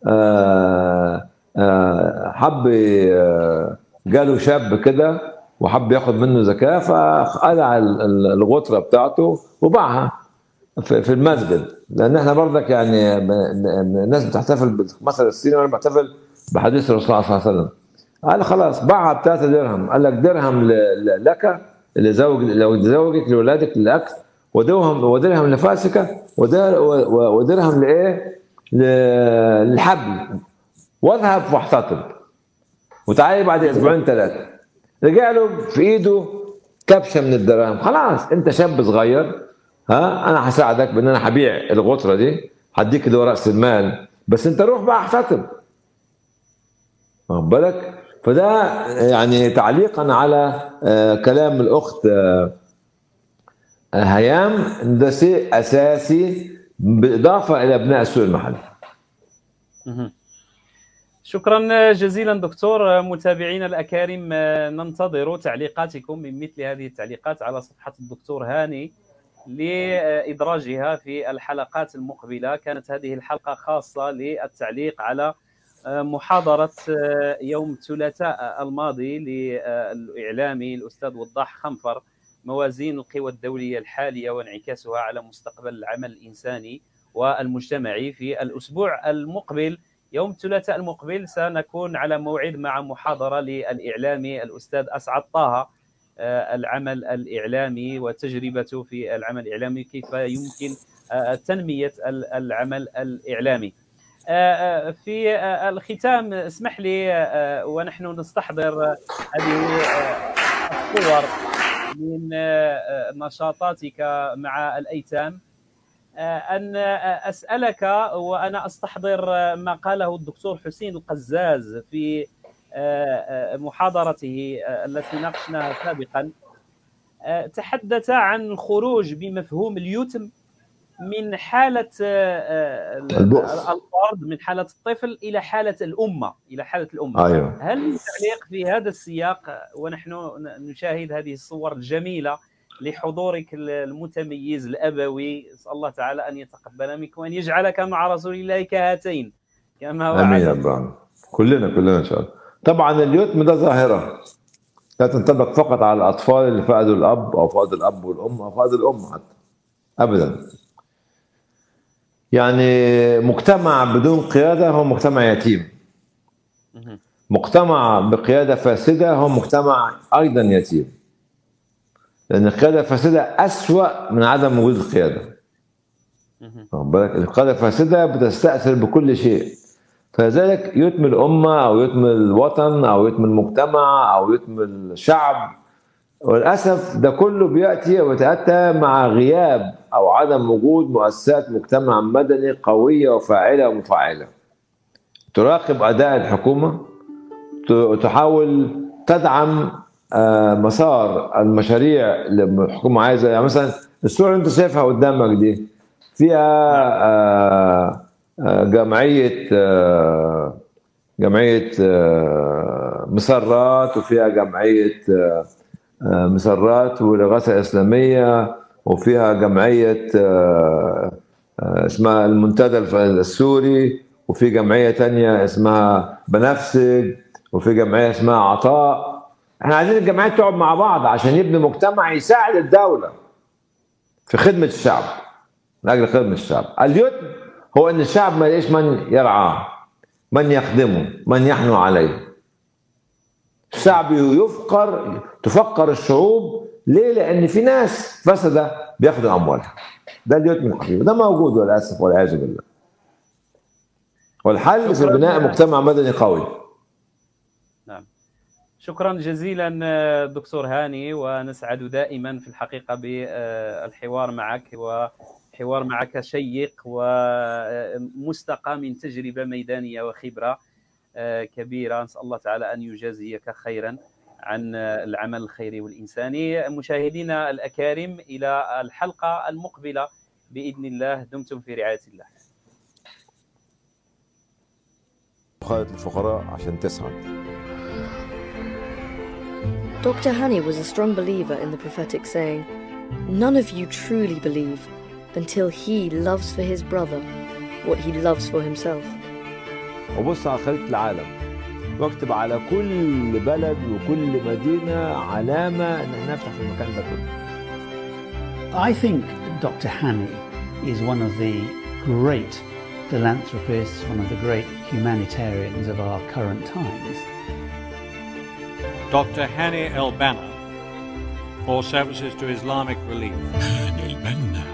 حب جاله شاب كده وحب ياخد منه زكاه فقلع الغطره بتاعته وباعها في المسجد لان احنا برضك يعني الناس بتحتفل مثل الصيني وانا بحتفل بحديث الرسول صلى الله عليه وسلم قال خلاص باعها ب 3 درهم قال لك درهم لك لزوج لو زوجك لاولادك للاكل ودرهم ودرهم لفاسكه ودرهم لايه؟ للحبل واذهب واحتطب وتعالي بعد اسبوعين ثلاثه رجع له في ايده كبشه من الدراهم خلاص انت شاب صغير ها انا هساعدك بان انا هبيع الغطره دي هديك اللي هو راس المال بس انت روح بقى احتطب واخد بالك فده يعني تعليقا على كلام الاخت هيام ده شيء اساسي بالاضافه الى بناء السوق المحلي. شكرا جزيلا دكتور متابعينا الاكارم ننتظر تعليقاتكم من مثل هذه التعليقات على صفحه الدكتور هاني لادراجها في الحلقات المقبله كانت هذه الحلقه خاصه للتعليق على محاضرة يوم الثلاثاء الماضي للإعلامي الأستاذ وضاح خنفر موازين القوى الدولية الحالية وانعكاسها على مستقبل العمل الإنساني والمجتمعي في الأسبوع المقبل يوم الثلاثاء المقبل سنكون على موعد مع محاضرة للإعلامي الأستاذ أسعد طه العمل الإعلامي وتجربته في العمل الإعلامي كيف يمكن تنمية العمل الإعلامي في الختام اسمح لي ونحن نستحضر هذه الصور من نشاطاتك مع الايتام ان اسالك وانا استحضر ما قاله الدكتور حسين القزاز في محاضرته التي ناقشناها سابقا تحدث عن الخروج بمفهوم اليتم من حالة الفرد من حالة الطفل إلى حالة الأمة إلى حالة الأمة أيوة. هل تعليق في هذا السياق ونحن نشاهد هذه الصور الجميلة لحضورك المتميز الأبوي أسأل الله تعالى أن يتقبل منك وأن يجعلك مع رسول الله كهاتين كما وعد امين يا ابراهيم كلنا كلنا ان شاء الله طبعا اليتم ده ظاهره لا تنطبق فقط على الاطفال اللي فقدوا الاب او فقدوا الاب والام او فقدوا الام حتى ابدا يعني مجتمع بدون قياده هو مجتمع يتيم مجتمع بقياده فاسده هو مجتمع ايضا يتيم لان القياده الفاسده اسوا من عدم وجود القياده واخد بالك القياده الفاسده بتستاثر بكل شيء فلذلك يتم الامه او يتم الوطن او يتم المجتمع او يتم الشعب وللاسف ده كله بياتي ويتاتى مع غياب او عدم وجود مؤسسات مجتمع مدني قويه وفاعله ومفعله تراقب اداء الحكومه تحاول تدعم آه، مسار المشاريع اللي الحكومه عايزه يعني مثلا الصوره اللي انت شايفها قدامك دي فيها آه، آه، جمعيه آه، جمعيه آه، مسرات وفيها جمعيه آه، آه، مسرات والإغاثة الإسلامية وفيها جمعية آه، آه، اسمها المنتدى الف- السوري وفي جمعية تانية اسمها بنفسج وفي جمعية اسمها عطاء احنا عايزين الجمعيات تقعد مع بعض عشان يبني مجتمع يساعد الدولة في خدمة الشعب من أجل خدمة الشعب اليتم هو أن الشعب ما يلاقيش من يرعاه من يخدمه من يحنو عليه الشعب يفقر تفقر الشعوب ليه؟ لأن في ناس فسدة بياخدوا أموالها ده اليتم الحقيقي ده موجود للأسف والعياذ بالله والحل في شكراً. بناء مجتمع مدني قوي نعم شكرا جزيلا آه، دكتور هاني ونسعد دائما في الحقيقة بالحوار معك وحوار معك شيق ومستقى من تجربة ميدانية وخبرة آه، كبيرة نسأل الله تعالى أن يجازيك خيرا عن آه، العمل الخيري والإنساني مشاهدينا الأكارم إلى الحلقة المقبلة بإذن الله دمتم في رعاية الله خالط الفقراء عشان تسعد Dr. Hani was a strong believer in the prophetic saying, None of you truly believe until he loves for his brother what he loves for himself. وبص على خريطة العالم واكتب على كل بلد وكل مدينة علامة ان احنا نفتح في المكان ده كله I think Dr. Hani is one of the great philanthropists, one of the great humanitarians of our current times. Dr. Hani El Banna, for services to Islamic relief. هاني البنا